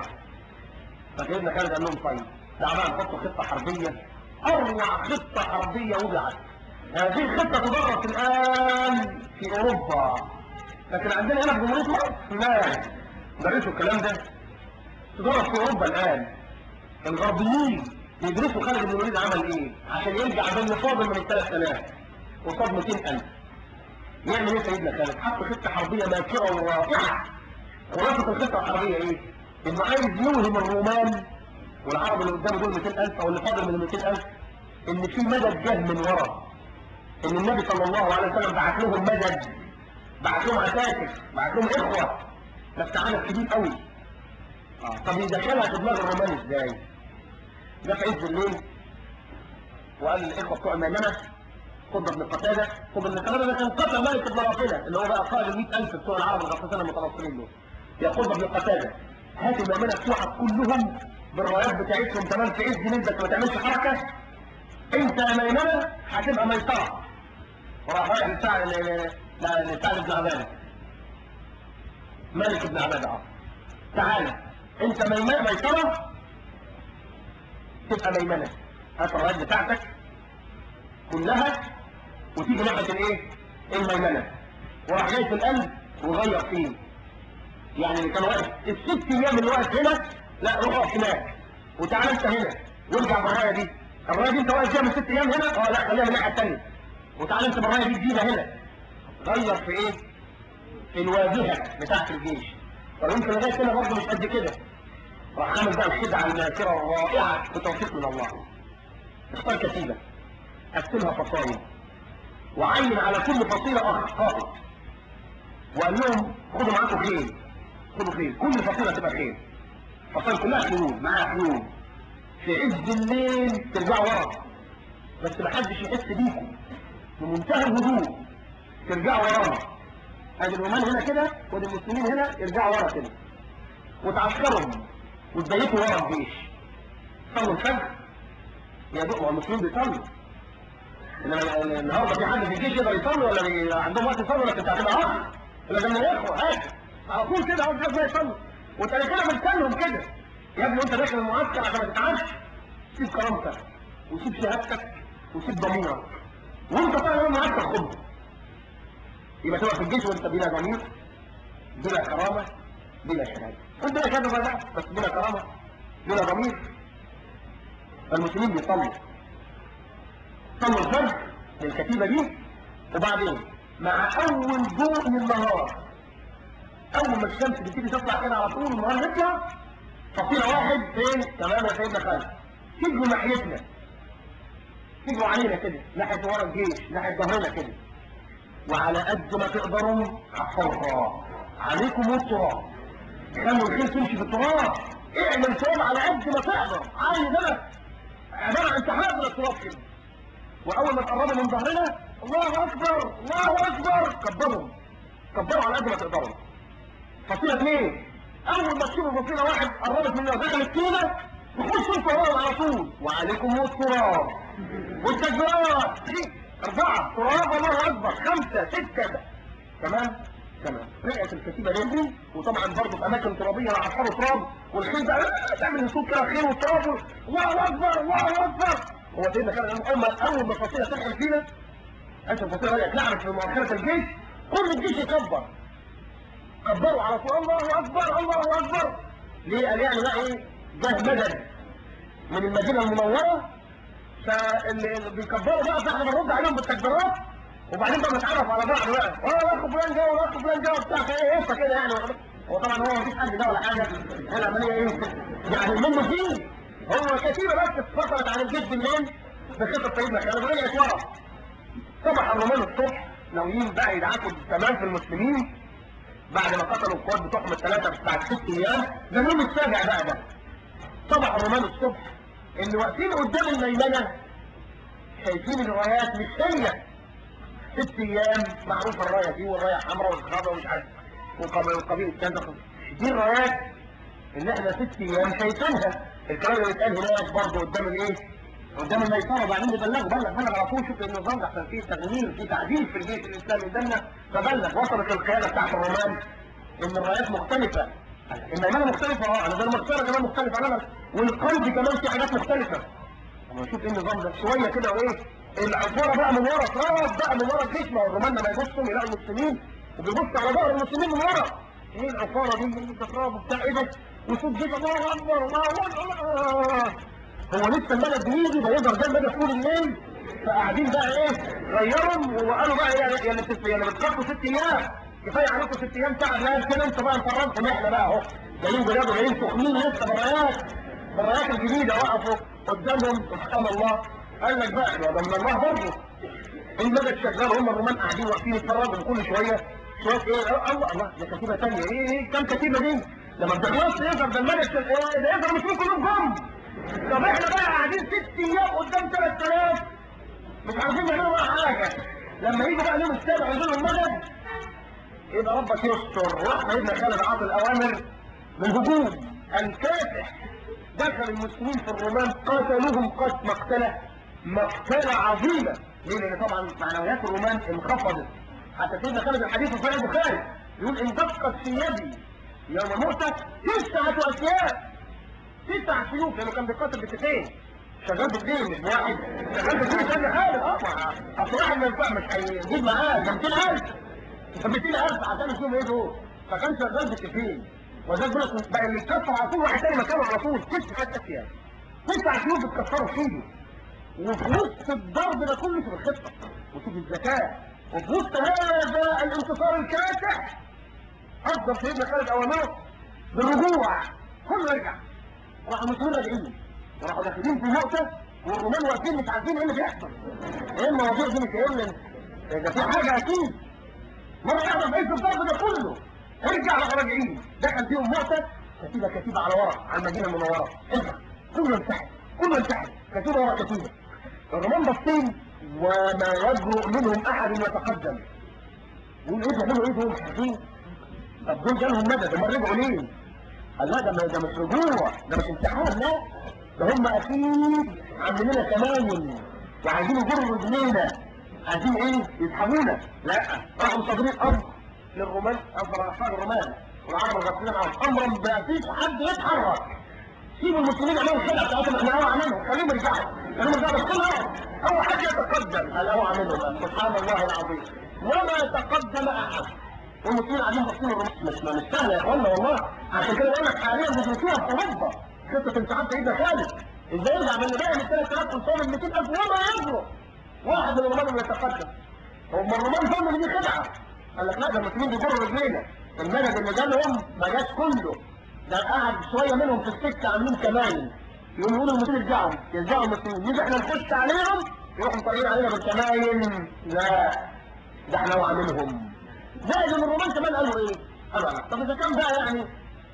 فسيدنا خالد قال لهم طيب تعالى نحط خطه حربيه اروع خطه حربيه وضعت هذه الخطه تدرس الان في اوروبا لكن عندنا هنا في جمهوريه مصر لا درسوا الكلام ده تدرس في اوروبا الان الغربيين يدرسوا خالد بن الوليد عمل ايه عشان يرجع باللي فاضل من ال 3000 قصاد 200000 يعمل ايه سيدنا خالد حط خطه حربيه ماكره ورائعه خلاصه الخطه الحربيه ايه انه عايز يوهم الرومان والعرب اللي قدامه دول 200000 او اللي فاضل من ال 200000 ان في مدد جه من ورا ان النبي صلى الله عليه وسلم بعت لهم مدد بعت لهم عساكر بعت لهم اخوه بس عدد كبير قوي آه. طب يدخلها في دماغ الرومان ازاي جه في عز الليل وقال للاخوه بتوع الميمنه خد ابن قتاده خد ابن قتاده ده كان قتل ملك ابن رافله اللي هو بقى قائد ال 100000 بتوع العرب الغطاسين المتنصرين دول يقول ابن قتاده هات الميمنه بتوعك كلهم بالرايات بتاعتهم تمام في عز جلدك ما تعملش حركه انت يا ميمنه هتبقى ميسره وراح رايح لسعد لسعد بن عباده ملك بن عباده اه تعالى انت ميمنه ميسره تبقى ميمنه هات الرايات بتاعتك كلها وتيجي ناحيه الايه الميمنه وراح جاي في القلب وغير فيه يعني اللي كان واقف الست ايام اللي واقف هنا لا روح اقف هناك وتعالى انت هنا وارجع بالرايه دي الرايه دي انت واقف فيها من ست ايام هنا اه لا خليها من الناحيه الثانيه وتعالى انت بالرايه دي جديده هنا غير في ايه في الواجهه بتاعت الجيش ويمكن لغايه هنا برضه مش قد كده راح عامل بقى الخدعه الماكره الرائعه بتوفيق من الله اختار كتيبه قسمها فصائل وعين على كل فصيله اخ قائد وقال لهم خدوا معاكم خيل خدوا خيل كل فصيله تبقى خيل فصيل كلها خيول معاها خيول في عز الليل ترجعوا ورا بس ما حدش يحس بيكم بمنتهى الهدوء ترجعوا ورا ادي الرومان هنا كده ودي المسلمين هنا يرجعوا ورا كده وتعسكرهم وتبيتوا ورا الجيش صلوا الفجر يا دوق المسلمين بيصلوا انما النهارده في حد في الجيش يقدر يصلي ولا بي... عندهم وقت يصلي ولا كنت هتبقى اخ ولا ده من الاخوه هات على طول كده اول حاجه يصلي وانت كده بتكلم كده يا ابني وانت داخل المعسكر عشان ما تتعبش سيب كرامتك وسيب شهادتك وسيب ضميرك وانت طالع يوم معسكر خده يبقى تبقى في الجيش وانت بلا ضمير بلا كرامه بلا شهاده انت بلا شهاده بقى بس بلا كرامه بلا ضمير فالمسلمين بيصلوا صلوا الفجر للكتيبة دي وبعدين مع أول ضوء من النهار أول ما الشمس بتيجي تطلع كده على طول النهار يطلع فصيلة واحد فين تمام يا سيدنا خالد تيجوا ناحيتنا تيجوا علينا كده ناحية ورا الجيش ناحية ظهرنا كده وعلى قد ما تقدروا حفرها عليكم والتراب خلوا الخيل تمشي في التراب اعمل تراب على قد ما تقدر عايز انا عبارة عن تحرك من التراب كده واول ما تقربوا من ظهرنا الله اكبر الله اكبر كبرهم كبروا على قد ما تقدروا فصيله اثنين اول ما تشوفوا فصيله واحد قربت مننا دخلت فينا تخشوا انتوا وراهم على طول وعليكم التراب والتكبيرات اربعه تراب الله اكبر خمسه سته تمام تمام رجعت الكتيبه دي وطبعا برضه في اماكن ترابيه راح حصلوا تراب والخيل بقى تعمل صوت كده خيل والتراب الله اكبر الله اكبر هو سيدنا كان اول ما اول ما الفصيله تدخل فينا عشان الفصيله بدات لعبت في مؤخره الجيش كل الجيش يكبر كبروا على طول الله اكبر الله اكبر ليه قال يعني بقى ايه جه مدد من المدينه المنوره فاللي بيكبروا بقى فاحنا بنرد عليهم بالتكبيرات وبعدين بقى نتعرف على بعض بقى اه الاخ فلان جه والاخ فلان جه وبتاع فايه قصه كده يعني هو طبعا هو مفيش حد ده ولا حاجه هي العمليه ايه يعني منه فيه هو كتيبه بس اتفصلت عن الجيش بالليل بخطه سيدنا خالد ورجعت ورا صبح الرومان الصبح ناويين بقى يدعكوا تمام في المسلمين بعد ما قتلوا القوات بتوعهم الثلاثه بتاع ست ايام ده اليوم السابع بقى ده صبح الرومان الصبح اللي واقفين قدام الميمنه شايفين الرايات مش هي ست ايام معروفه الرايه دي والرايه حمراء والخضراء ومش عارف والقبيل والقبيل الثاني دي الرايات اللي احنا ست ايام شايفينها الكلام اللي بيتقال هناك برضه قدام الايه؟ قدام الميسره وبعدين بيبلغوا بلغ بلغ على طول شوف النظام ده عشان فيه تغيير فيه تعديل في الجيش الاسلامي قدامنا فبلغ وصلت القياده بتاعت الرومان ان الرايات مختلفه الميمنه مختلفه اه انا زي المسطره كمان مختلفه انا والقلب كمان في حاجات مختلفه اما نشوف ايه النظام ده شويه كده وايه العفوره بقى من ورا تراب بقى من ورا الجسم والرومان لما يبصوا يلاقوا المسلمين وبيبصوا على ظهر المسلمين من ورا ايه العفاره دي تراب وبتاع ايه ده وصوت جيش الله اكبر الله اكبر هو لسه المدد بيجي ده يقدر ده المدد طول الليل فقاعدين بقى ايه غيرهم وقالوا بقى ايه يا اللي بتست يا اللي بتكفوا ست ايام كفايه عليكم ست ايام تعب لا كده انت بقى انفرمتم احنا بقى اهو جايين جداد جايين سخنين لسه برايات برايات الجديده وقفوا قدامهم سبحان الله قال لك بقى ده من الله برضه المدد شغال هم الرومان قاعدين واقفين يتفرجوا كل شويه شويه ايه الله الله ده كتيبه ثانيه ايه ايه كام كتيبه دي لما بتخلص يقدر ده المدد شغال ايه ده يقدر المسلمين كلهم جم طب احنا بقى قاعدين ست ايام قدام 3000 مش عارفين نعملوا بقى حاجه لما يجي بقى اليوم السابع يقولوا المدد يبقى ربك يستر راح سيدنا خالد عاطي الاوامر بالهجوم الكافح دخل المسلمين في الرومان قاتلوهم قتل مقتله مقتله عظيمه ليه؟ لان طبعا معنويات الرومان انخفضت حتى سيدنا خالد الحديث في صحيح البخاري يقول ان دقت في يدي يوم موتى تسعه اسياف تسع سيوف لانه كان بيقاتل بسيفين شغال باثنين مش بواحد شغال باثنين ثاني خالد اه اصل واحد ما ينفع مش هيجيب معاه ده 200000 200000 عشان يشوف ايه دول فكان شغال بسيفين وده بيقول لك بقى اللي يتكسر على طول واحد تاني مكانه على طول تسع اسياف تسع سيوف بتكسروا في ايده وفي وسط الضرب ده كله في الخطه وفي الذكاء وفي وسط هذا الانتصار الكاسح اصدر سيدنا خالد اوامره بالرجوع كله يرجع راحوا المسلمين راجعين وراحوا داخلين في نقطه والرومان واقفين مش عارفين ايه اللي بيحصل ايه المواضيع دي مش ايه اللي ده في حاجه اكيد مره واحده في عز الضرب ده كله ارجع راحوا راجعين دخل فيهم نقطه كتيبه كتيبه على ورا على المدينه المنوره ارجع كله انسحب كله انسحب كتيبه ورا كتيبه الرومان باصين وما يجرؤ منهم احد يتقدم يقول ايه بيعملوا ايه دول مش عارفين طب دول جالهم مدد امال رجعوا ليه؟ قال لا ده ده مش رجوع ده مش امتحان لا ده هم اكيد عاملين لنا كماين وعايزين يجروا رجلينا عايزين ايه يسحبونا لا راحوا صادرين امر للرومان امر اطفال الرومان والعرب الغسلين عنهم امرا ما فيش حد يتحرك سيبوا المسلمين يعملوا الخدعه بتاعتهم احنا اوعى منهم خليهم يرجعوا خليهم يرجعوا بس كلهم اول حد يتقدم قال اوعى منهم سبحان الله العظيم وما تقدم احد والمسلمين قاعدين باصين الرمح مش مش سهله يا اخوانا والله عشان كده بقول لك حاليا بيدرسوها في اوروبا خطه انسحاب سيدنا خالد ازاي يرجع من باقي من 3000 انسان من 200000 وما يجرؤ واحد من الرومان اللي يتقدم هم الرومان ظنوا ان دي خدعه قال لك لا ده المسلمين بيجروا رجلينا المدد اللي جالهم ما جاش كله ده قعد شويه منهم في السكه عاملين كمان يقوموا يقولوا المسلمين يرجعوا يرجعوا المسلمين نيجي احنا نخش عليهم يروحوا مطلعين علينا بالكماين لا ده احنا اوعى منهم زائد ان الرومان كمان قالوا ايه؟ قالوا لا طب اذا كان بقى يعني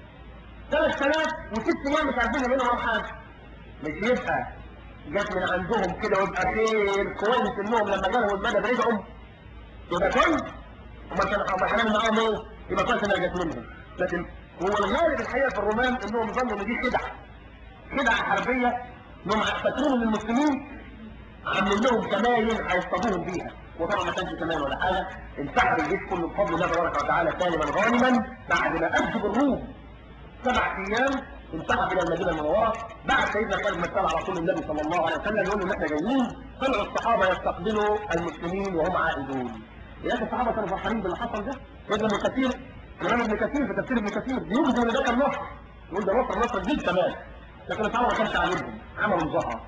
3000 وست ايام مش عارفين يعملوا معاهم حاجه مش يبقى جت من عندهم كده ويبقى خير كويس انهم لما جالهم المدد رجعوا يبقى كويس وما كان هنعمل معاهم ايه؟ يبقى كويس انها جت منهم لكن هو الغالب الحقيقه في الرومان انهم ظنوا ان دي خدعه خدعه حربيه انهم فاكرين ان المسلمين عاملين لهم كماين هيصطادوهم بيها وطبعا ما كانش كمان ولا حاجه انسحب الجيش كله بفضل الله تبارك وتعالى سالما غانما بعد ما اجب الروم سبع ايام انسحب الى المدينه المنوره بعد سيدنا خالد ما على رسول النبي صلى الله عليه وسلم يقول ان احنا جايين طلعوا الصحابه يستقبلوا المسلمين وهم عائدون يا الصحابه كانوا فرحانين باللي حصل ده ابن ابن كثير الإمام ابن كثير في تفسير ابن كثير بيجزم إن ده كان نصر يقول ده نصر نصر جديد كمان لكن الصحابة ما كانش عاجبهم عملوا مظاهرة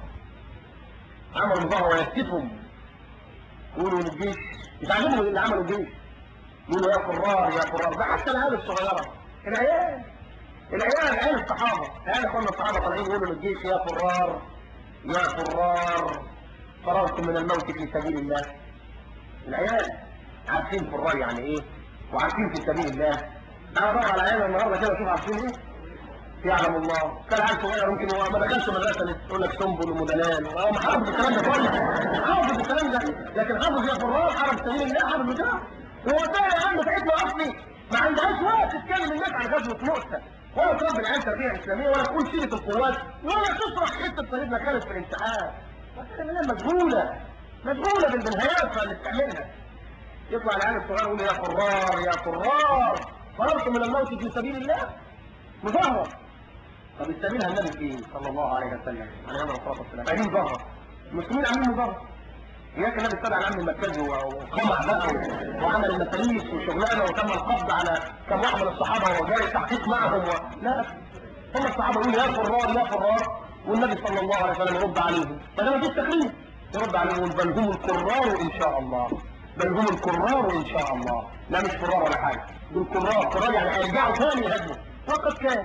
عملوا مظاهرة ويسكتهم يقولوا للجيش مش عاجبهم اللي عملوا الجيش يقولوا يا فرار يا فرار ده حتى العيال الصغيرة العيال العيال عيال الصحابة عيال اخوانا الصحابة طالعين يقولوا للجيش يا فرار يا فرار فررتم من الموت في سبيل الله العيال عارفين فرار يعني ايه وعارفين في سبيل الله انا بدور على عيال النهارده كده اشوف عارفين ايه يعلم الله كان عيل صغير ممكن هو ما دخلش مدرسه يقول لك سنبل ومدلال هو حافظ الكلام ده كويس حافظ الكلام ده لكن حافظ يا فرار حافظ سبيل الله حافظ بتاع هو ده يا عم بتاعتنا اصلي ما عندهاش وقت تتكلم الناس عن غزوه مؤتة ولا تربي العيال تربيه اسلاميه ولا تقول سيره القوات ولا تشرح حته سيدنا خالد في الامتحان مسألة مشغولة مشغولة بالهيافة اللي بتعملها يطلع العيال الصغير يقول يا فرار يا فرار فررت من الموت في سبيل الله مظاهرة طب يستعملها النبي في ايه صلى الله عليه وسلم عليه الصلاة والسلام هذه مظاهرة المسلمين عاملين مظاهرة إياك النبي اتبع الامن المركزي وقمع بقى وعمل المساليس وشغلانه وتم القبض على كم واحد من الصحابه وهو جاي التحقيق معهم و... لا هم الصحابه يقولوا يا فرار يا فرار والنبي صلى الله عليه وسلم يرد عليهم فده ما فيش تكليف يرد عليهم بل هم الكرار ان شاء الله بل هم الكرار ان شاء الله لا مش كرار ولا حاجه دول كرار كرار يعني هيرجعوا ثاني يهاجموا وقد كان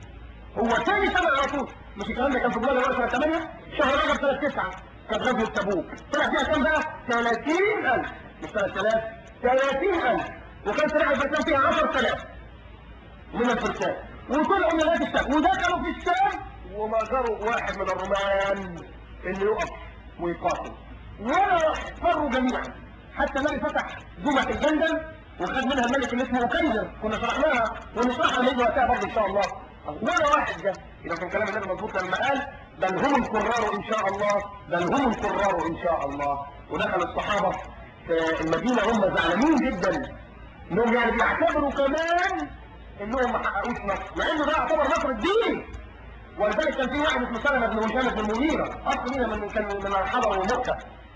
هو ثاني سنه على طول مش الكلام ده كان في بلاد الوقت سنه 8 شهر رجب سنه 9 كانت غزوه تبوك طلع فيها كام بقى 30000 مش 3000 30000 وكان سلاح الفرسان فيها 10000 من الفرسان وطلعوا من هذه الشام ودخلوا في الشام وما جروا واحد من الرومان اللي يقف ويقاتل ولا واحد فروا جميعا حتى النبي فتح جمعة الجندل وخد منها الملك اللي اسمه كنجر كنا شرحناها ونشرحها نيجي وقتها برضه ان شاء الله ولا واحد جه اذا كان كلام النبي مظبوط لما قال بل هم الكرار ان شاء الله بل هم الكرار ان شاء الله ودخل الصحابه في المدينه هم زعلانين جدا انهم يعني بيعتبروا كمان انهم ما حققوش نصر مع انه ده يعتبر نصر الدين ولذلك كان في واحد اسمه سلمة بن هشام بن المغيرة اصل مين من كان من الحضر ومكة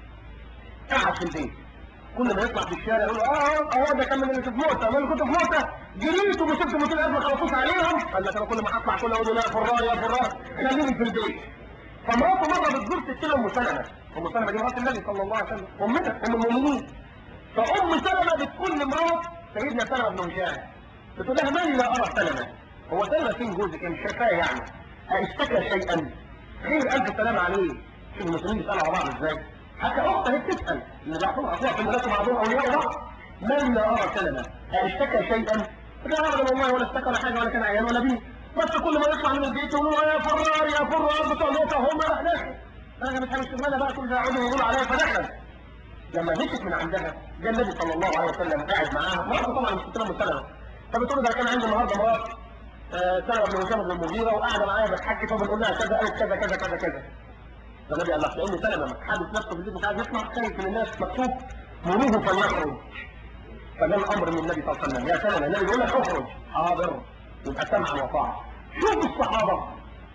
قاعد في البيت كل ما يطلع في الشارع يقول اه اه ده كان من اللي في موتة ما اللي كنت في موتة جريت ومسكت 200 ألف خلصوش عليهم قال لك انا كل ما هطلع كل اقول لا فرار يا فرار خليني في البيت فمراته مرة بتزور ستنا ام سلمة ام سلمة دي مرات النبي صلى الله عليه وسلم امنا ام المؤمنين فام سلمة بتقول لمرات سيدنا سلمة بن هشام بتقول لها مالي لا ارى سلمة هو سلمة فين جوزك مش شايفاه يعني اشتكى شيئا خير الف سلام عليه شوف المسلمين بيسالوا على بعض ازاي حتى اختها هي بتسال اللي بيعطوها اخوها في المدرسه بعضهم اولياء بعض من لا ارى سلمة اشتكى شيئا لا ابدا والله ولا اشتكى ولا حاجه ولا كان عيان ولا بيه بس كل ما يطلع من البيت يقولوا له يا فرار يا فرار بتوع نقطه هم راح داخل انا مش هنشتغل بقى كل ده يقعدوا يقولوا عليا فدخل لما مشيت من عندها جاء النبي صلى الله عليه وسلم قاعد معاها مراته طبعا مش ستنا مسلمه فبتقول له ده كان عندي النهارده مرات سلمة بن هشام بن المغيرة وقاعدة معايا بتحكي فبنقول لها كذا قالت كذا كذا كذا كذا فالنبي قال لها لأن سلمة حادث نفسه في البيت مش عايز يسمع خايف من الناس مكتوب مروه فليخرج فده الأمر من النبي صلى الله عليه وسلم يا سلمة النبي بيقول لك اخرج حاضر يبقى سمعا وطاعة شوف الصحابة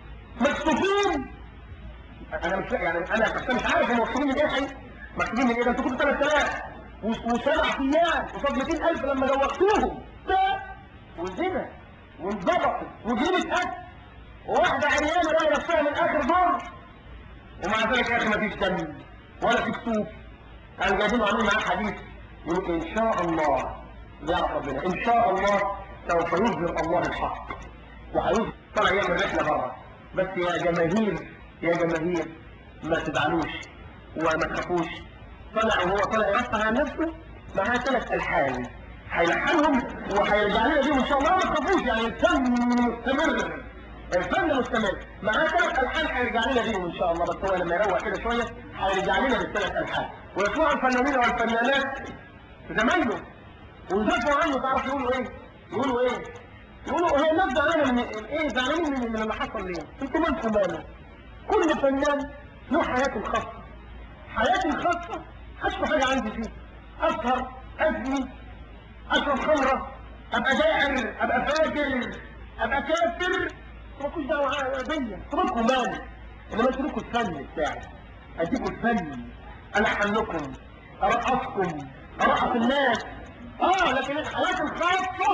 مكتوبين أنا مش يعني أنا مش عارف هم مكتوبين من إيه حقيقي مكتوبين من إيه ده أنتوا كنتوا 3000 وسبع أيام وصاد 200000 لما جوقتوهم ده وزنا وانضبطت وجريمة قتل وواحدة عريانة بقى نفسها من آخر دور ومع ذلك يا أخي مفيش دم ولا في كسوف قال جايبين عاملين معاه حديث يقول إن شاء الله يعرف ربنا إن شاء الله سوف يظهر الله الحق وهيظهر طلع يعمل رحلة بره بس يا جماهير يا جماهير ما تزعلوش وما تخافوش طلع وهو طلع يرفع عن نفسه معاه ثلاث ألحان هيلحنهم وهيرجع لنا بيهم ان شاء الله ما تخافوش يعني الفن مستمر الفن مستمر معاه ثلاث الحان هيرجع لنا بيهم ان شاء الله بس هو لما يروق كده شويه هيرجع لنا بالثلاث الحان ويسمعوا الفنانين والفنانات زمايله ويدافعوا عنه تعرف يقولوا ايه؟ يقولوا ايه؟ يقولوا هو الناس زعلانه من ايه؟ زعلانين من, من اللي حصل ليه؟ انتوا مالكم ماله؟ كل فنان له حياته الخاصه حياتي الخاصه اشوف حاجه عندي فيه اسهر ازني اشرب خمره ابقى داعر ابقى فاجر ابقى كافر مالكوش دعوه بيا اتركوا مالي انما اتركوا الفن بتاعي اديكوا الفن الحن لكم ارقصكم ارقص الناس اه لكن الحالات الخاصه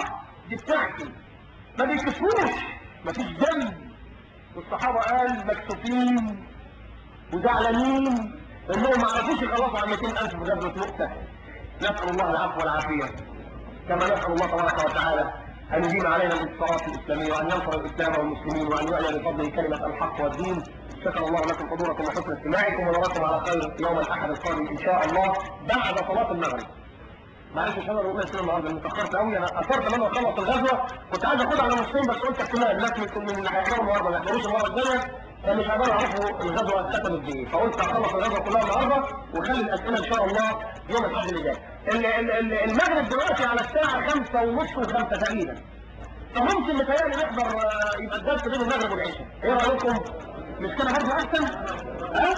دي بتاعتي ما بيكسفوش مفيش ذنب والصحابة قال مكسوفين وزعلانين انهم ما عرفوش يخلصوا عن 200000 في غزوة مؤتة نسأل الله العفو والعافية كما نسأل الله تبارك وتعالى أن يديم علينا الانتصارات الإسلامية وأن ينصر الإسلام والمسلمين وأن يعلى بفضله كلمة الحق والدين شكر الله لكم حضوركم وحسن استماعكم ونراكم على خير يوم الأحد القادم إن شاء الله بعد صلاة المغرب معلش مش هقدر اقول اسئله النهارده انا اتاخرت قوي انا اثرت لما اخلص الغزوه كنت عايز اخدها على نصين بس قلت احتمال الناس من من اللي هيحضروا النهارده ما يحضروش المره الجايه فمش هيقدروا يعرفوا الغزوه اتختمت بايه فقلت اخلص الغزوه كلها النهارده واخلي الاسئله ان شاء الله يوم الاحد اللي جاي ال- ال- ال- المغرب دلوقتي على الساعه 5 ونص و5 تقريبا فممكن متهيألي نحضر آه، يبقى الدرس بين المغرب والعشاء ايه رايكم؟ مش كده برضه احسن؟ ها؟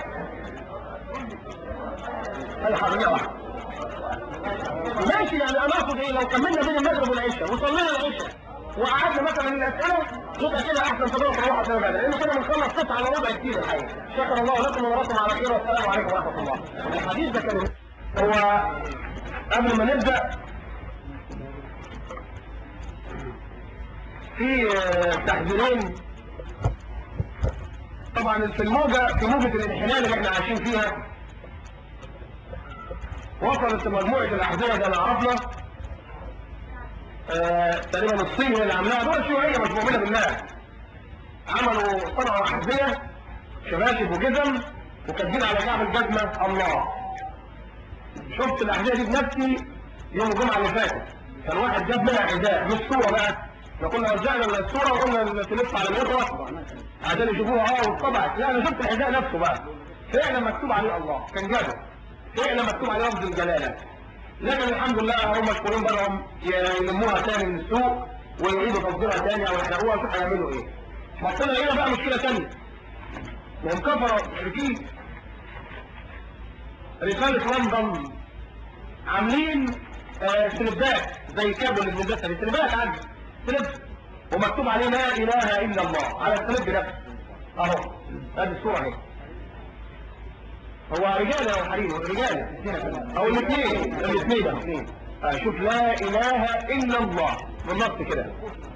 هذه حريه واحده ماشي يعني انا اقصد ايه لو كملنا بين المغرب والعشاء وصلينا العشاء وقعدنا مثلا الاسئله يبقى كده احسن تروح تروح عشان بعد لان كده بنخلص تسعه الا ربع كتير الحقيقه شكر الله لكم ونراكم على خير والسلام عليكم ورحمه الله الحديث ده كان هو قبل ما نبدا في آه، تحذيرين طبعا في الموجه في موجه الانحلال اللي احنا عايشين فيها وصلت مجموعة الأحذية زي ما عرفنا آه، تقريبا الصين هي اللي عاملاها دول شيوعية مش مؤمنة بالله عملوا صنعوا أحذية شباشب وجزم وكاتبين على كعب الجزمة الله شفت الأحذية دي بنفسي يوم الجمعة اللي فاتت كان واحد جاب منها حذاء مش صورة بقى احنا كنا وزعنا الصورة وقلنا تلف على الأخرى عشان يشوفوها اه واتطبعت لا أنا شفت الحذاء نفسه بقى فعلا مكتوب عليه الله كان جابه فعلا مكتوب عليه لفظ الجلالة لكن الحمد لله هم مشكورين بدهم يلموها تاني من السوق ويعيدوا تصديرها تاني او يحرقوها شوف هيعملوا ايه حطينا هنا بقى مشكلة تانية وهم كفروا مشركين رسالة لندن عاملين آه سلبات زي كابل اللي بنلبسها دي سلبات عادي سلب ومكتوب عليه لا اله الا الله على السلب نفسه اهو هذه الصورة اهي هو رجال او حريم رجال او الاثنين الاثنين الاثنين آه شوف لا اله الا الله بالنص كده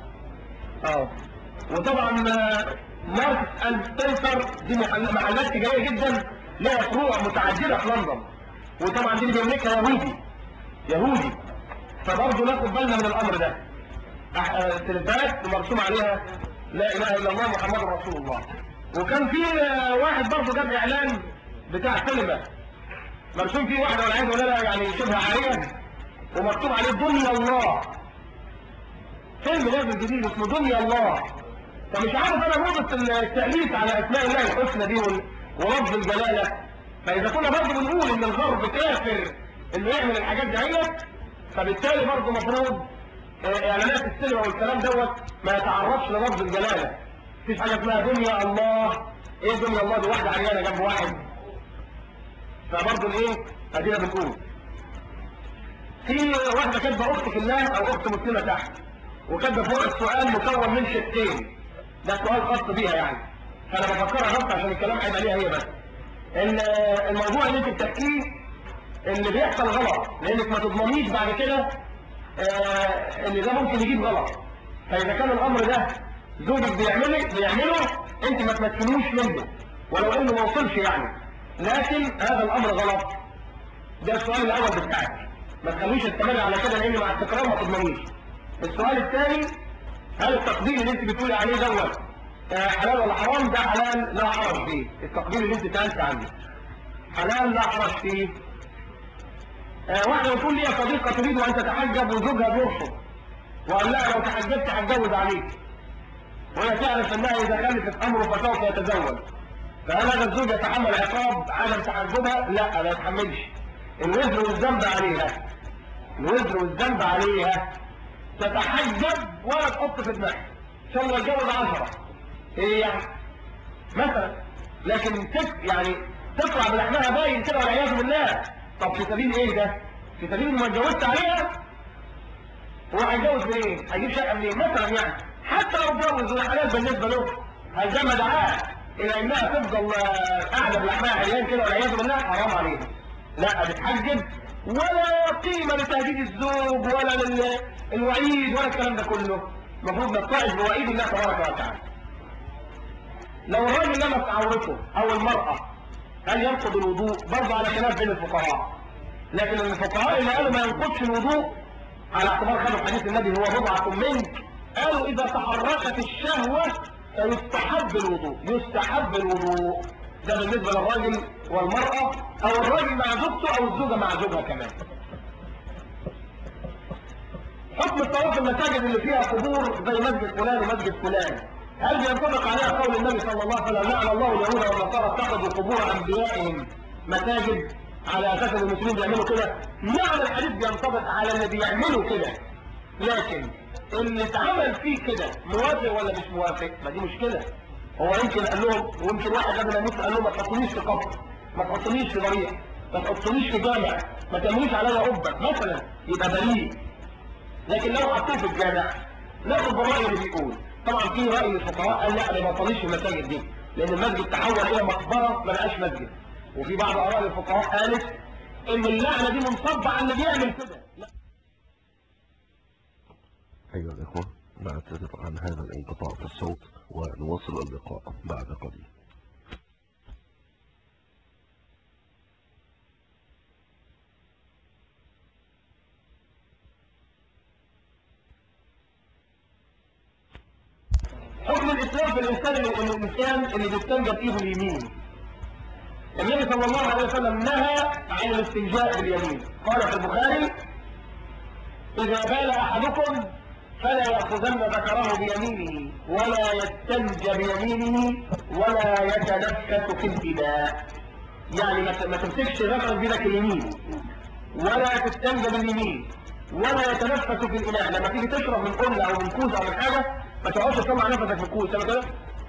اه وطبعا آه، ماركس اند سبنسر دي محل- محلات تجاريه جدا لها فروع متعدده في لندن وطبعا دي اللي بيملكها يهودي يهودي فبرضه ناخد بالنا من الامر ده أح- آه، سلبات مرسوم عليها لا اله الا الله محمد رسول الله وكان في آه، واحد برضه جاب اعلان بتاع سينما مرسوم فيه واحده ولا عايز ولا لا يعني شبه عاريه ومكتوب عليه دنيا الله فيلم نازل جديد اسمه دنيا الله فمش عارف انا موضة التأليف على اسماء الله الحسنى دي وال- ولفظ الجلالة فاذا كنا برضه بنقول ان الغرب كافر انه يعمل الحاجات ديت فبالتالي برضه مفروض آه، اعلانات السينما والكلام دوت ما يتعرضش للفظ الجلالة مفيش حاجة اسمها دنيا الله ايه دنيا الله دي واحدة عريانة جنب واحد فبرضه الايه ادينا بنقول في واحدة كاتبة اخت في الله او اخت مسلمة تحت وكاتبة فوق السؤال مكون من شقين ده سؤال خاص بيها يعني فانا بفكرها بس عشان الكلام هيبقى ليها هي بس ان الموضوع اللي انت بتحكيه اللي بيحصل غلط لانك ما تضمنيش بعد كده آه، ان ده ممكن يجيب غلط فاذا كان الامر ده زوجك بيعمله بيعمله انت ما تمكنوش منه ولو انه ما وصلش يعني لكن هذا الامر غلط ده السؤال الاول بتاعك ما تخلوش يستمر على كده لان مع التكرار ما تضمنيش السؤال الثاني هل التقدير اللي انت بتقولي عليه دوت آه، حلال ولا حرام ده حلال لا حرج فيه التقدير اللي انت سالت عنه حلال لا حرج فيه آه، واحده بتقول لي يا صديقه تريد ان تتحجب وزوجها بيرفض وقال لها لو تحجبت هتجوز عليك وهي تعرف انها اذا خلفت امره فسوف يتزوج فهل هذا الزوج يتحمل عقاب عدم تحجبها؟ لا ما يتحملش الوزر والذنب عليها الوزر والذنب عليها تتحجب ولا تحط في دماغها ان شاء الله يتجوز عشرة ايه يعني مثلا لكن تف يعني تطلع بلحمها باين كده والعياذ بالله طب في سبيل ايه ده في سبيل ما اتجوزت عليها هو هيتجوز منين هيجيب شقه منين مثلا يعني حتى لو اتجوز والحلال بالنسبه له هل ده مدعاه الى انها تفضل آه، قاعده بلحمها عيان كده والعياذ بالله حرام عليها لا بتحجب ولا قيمة لتهديد الزوج ولا للوعيد ولا الكلام ده كله المفروض نتعظ بوعيد الله تبارك وتعالى لو الراجل لمس عورته او المرأة هل ينقض الوضوء برضه على خلاف بين الفقهاء لكن الفقهاء اللي قالوا ما ينقضش الوضوء على اعتبار خلف حديث النبي هو بضعة منك قالوا اذا تحركت الشهوة فيستحب الوضوء يستحب الوضوء ده بالنسبة للراجل والمرأة او الراجل مع زوجته او الزوجة مع زوجها كمان حكم الصلاة في المساجد اللي فيها قبور زي مسجد فلان ومسجد فلان هل ينطبق عليها قول النبي صلى الله عليه وسلم لعن الله اليهود والنصارى اتخذوا قبور انبيائهم مساجد على اساس ان المسلمين بيعملوا كده نعم الحديث بينطبق على اللي بيعملوا كده لكن اللي اتعمل فيه كده موافق ولا مش موافق ما دي مشكله هو يمكن قال لهم ويمكن واحد قبل ما يموت قال لهم ما تحطونيش في قبر ما تحطونيش في ضريح ما تحطونيش في جامع ما تعملوش عليا قبه مثلا يبقى بريء لكن لو حطوه في الجامع ناخد بالراي اللي بيقول طبعا في راي الفقهاء قال لا ما بطليش في المساجد دي لان المسجد تحول الى مقبره ما بقاش مسجد وفي بعض اراء الفقهاء قالت ان اللعنه دي منصبه على اللي بيعمل كده لا أيها الإخوة نعتذر عن هذا الانقطاع في الصوت ونواصل اللقاء بعد قليل حكم الاسلام في الانسان اللي الانسان اللي بيستنجى بايده اليمين النبي صلى الله عليه وسلم نهى عن الاستنجاء باليمين قال في البخاري اذا بال احدكم فلا ياخذن ذكره بيمينه ولا يستنجى بيمينه ولا يتنفس في الاباء يعني ما ما تمسكش ذكرك بيدك اليمين ولا تستنجى باليمين ولا يتنفس في الاناء لما تيجي تشرب من قله او من كوز او من حاجه ما تقعدش تطلع نفسك في الكوز تعمل كده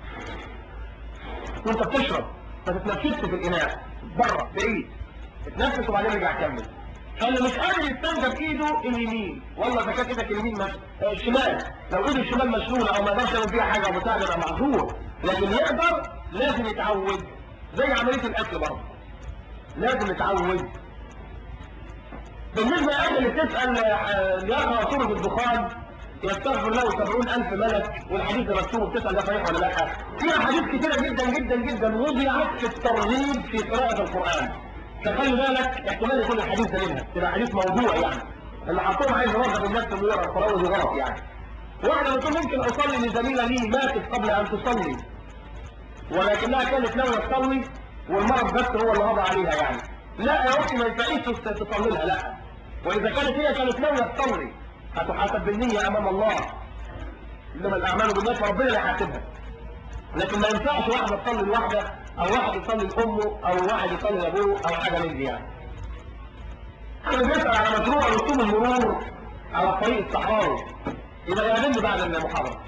وانت بتشرب ما تتنفسش في الاناء بره بعيد اتنفس وبعدين ارجع كمل فاللي مش قادر يستنجى بايده اليمين والله اذا كانت ايدك اليمين مش... آه، الشمال لو ايده الشمال مشلوله او ما يقدرش يعمل فيها حاجه او بتاع يبقى معذور لكن يقدر لازم يتعود زي عمليه الاكل برضه لازم يتعود بالنسبة لأهل اللي بتسأل آه، يقرأ سورة الدخان يستغفر له سبعون ألف ملك والحديث مكتوب بتسأل ده صحيح ولا لا في أحاديث كتيرة جدا جدا جدا وضعت في الترغيب في قراءة القرآن فخلي بالك احتمال يكون الحديث ده منها تبقى حديث موضوع يعني اللي حطوه عايز يوظف الناس انه يقرا القرآن ودي غلط يعني واحدة بتقول ممكن أصلي لزميلة لي ماتت قبل أن تصلي ولكنها كانت ناوية تصلي والمرض بس هو اللي قضى عليها يعني لا يا اختي ما ينفعش تصلي لها لا واذا كانت هي كانت ناويه تصلي هتحاسب بالنية امام الله انما الاعمال بالنية ربنا اللي هيحاسبها لكن ما ينفعش واحده تصلي لوحده او واحد يصلي لامه او واحد يصلي لابوه او حاجه من دي يعني انا بيسال على مشروع رسوم المرور على الطريق الصحراوي يبقى يقابلني بعد المحاضره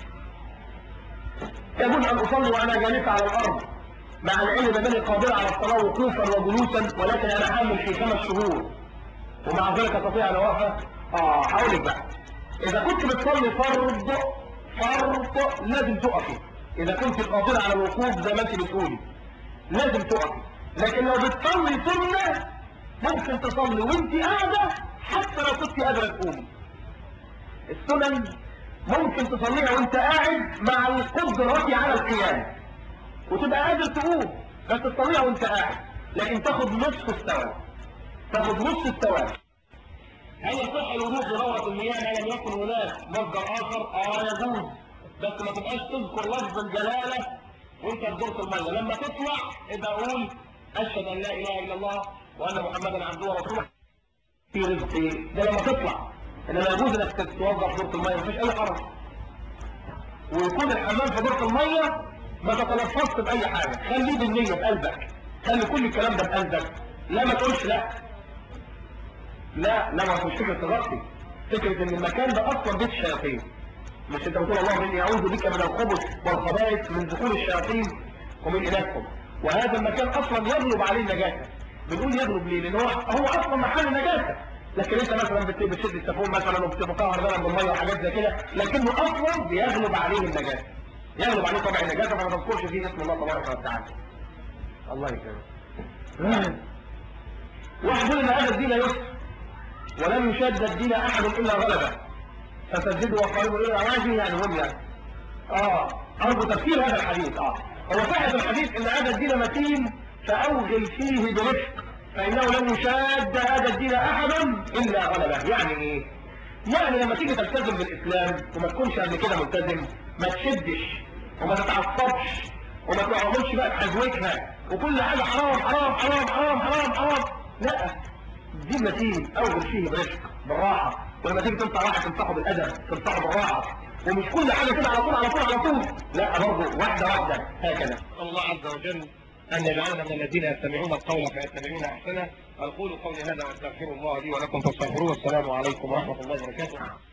يجوز ان اصلي وانا جالس على الارض مع العلم بانني قادر على الصلاه وقوفا وجلوسا ولكن انا حامل في خمس شهور ومع ذلك استطيع ان اوقف اه هقول لك بقى اذا كنت بتصلي فرض فرض لازم تقفي اذا كنت قادره على الوقوف زي ما انت بتقولي لازم تقفي لكن لو بتصلي سنه ممكن تصلي وانت قاعده حتى لو كنت قادره تقومي السنن ممكن تصليها وانت قاعد مع القدره على القيام وتبقى قادر تقوم بس تصليها وانت قاعد لكن تاخد نصف الثواب تاخد نص الثواب هل يصح الوضوء بدورة المياه ما لم يكن هناك مصدر آخر؟ آه يجوز بس ما تبقاش تذكر لفظ الجلالة وانت في دورة المية لما تطلع ابقى قول أشهد أن لا إله إلا الله وأن محمدا عبده ورسوله في رزقي ده لما تطلع إنما يجوز إنك تتوضأ في دورة المية مفيش أي حرج ويكون الحمام في دورة المية ما تتلفظش بأي حاجة خليه بالنية بقلبك خلي كل الكلام ده بقلبك لا ما تقولش لا لا لا ما مش فكرة تغطي فكرة ان المكان ده اصلا بيت الشياطين مش انت بتقول اللهم اني اعوذ بك من الخبث والخبائث من دخول الشياطين ومن اناثهم وهذا المكان اصلا يغلب عليه النجاسة بنقول يغلب ليه لان هو هو اصلا محل نجاسة لكن انت مثلا بت- بتشد السفون مثلا وبتطهر بلد بالميه وحاجات زي كده لكنه اصلا بيغلب عليه النجاسة يغلب عليه طبع النجاسة فما تذكرش فيه اسم الله تبارك وتعالى الله يكرمك واحد يقول ان هذا الدين يسر ولن يشاد الدين احد الا غلبه فسددوا وقاربوا الى اواجه يعني هم يعني اه ارجو تفسير هذا الحديث اه هو صحة الحديث ان هذا الدين متين فاوغل فيه برفق فانه لن يشاد هذا الدين احد الا غلبه يعني ايه يعني لما تيجي تلتزم بالاسلام وما تكونش قبل كده ملتزم ما تشدش وما تتعصبش وما تعملش بقى تحزوكها وكل حاجه حرام حرام حرام حرام حرام حرام لا دي متين اول فيه برفق بالراحه ولما تيجي تنصح واحد تنصحه بالادب تنصحه بالراحه ومش كل حاجه كده على طول على طول على طول لا برضه واحده واحده هكذا الله عز وجل أن يجعلنا من الذين يستمعون القول فيتبعون أحسنه أقول قولي هذا وأستغفر الله لي ولكم فاستغفروه والسلام عليكم ورحمة الله وبركاته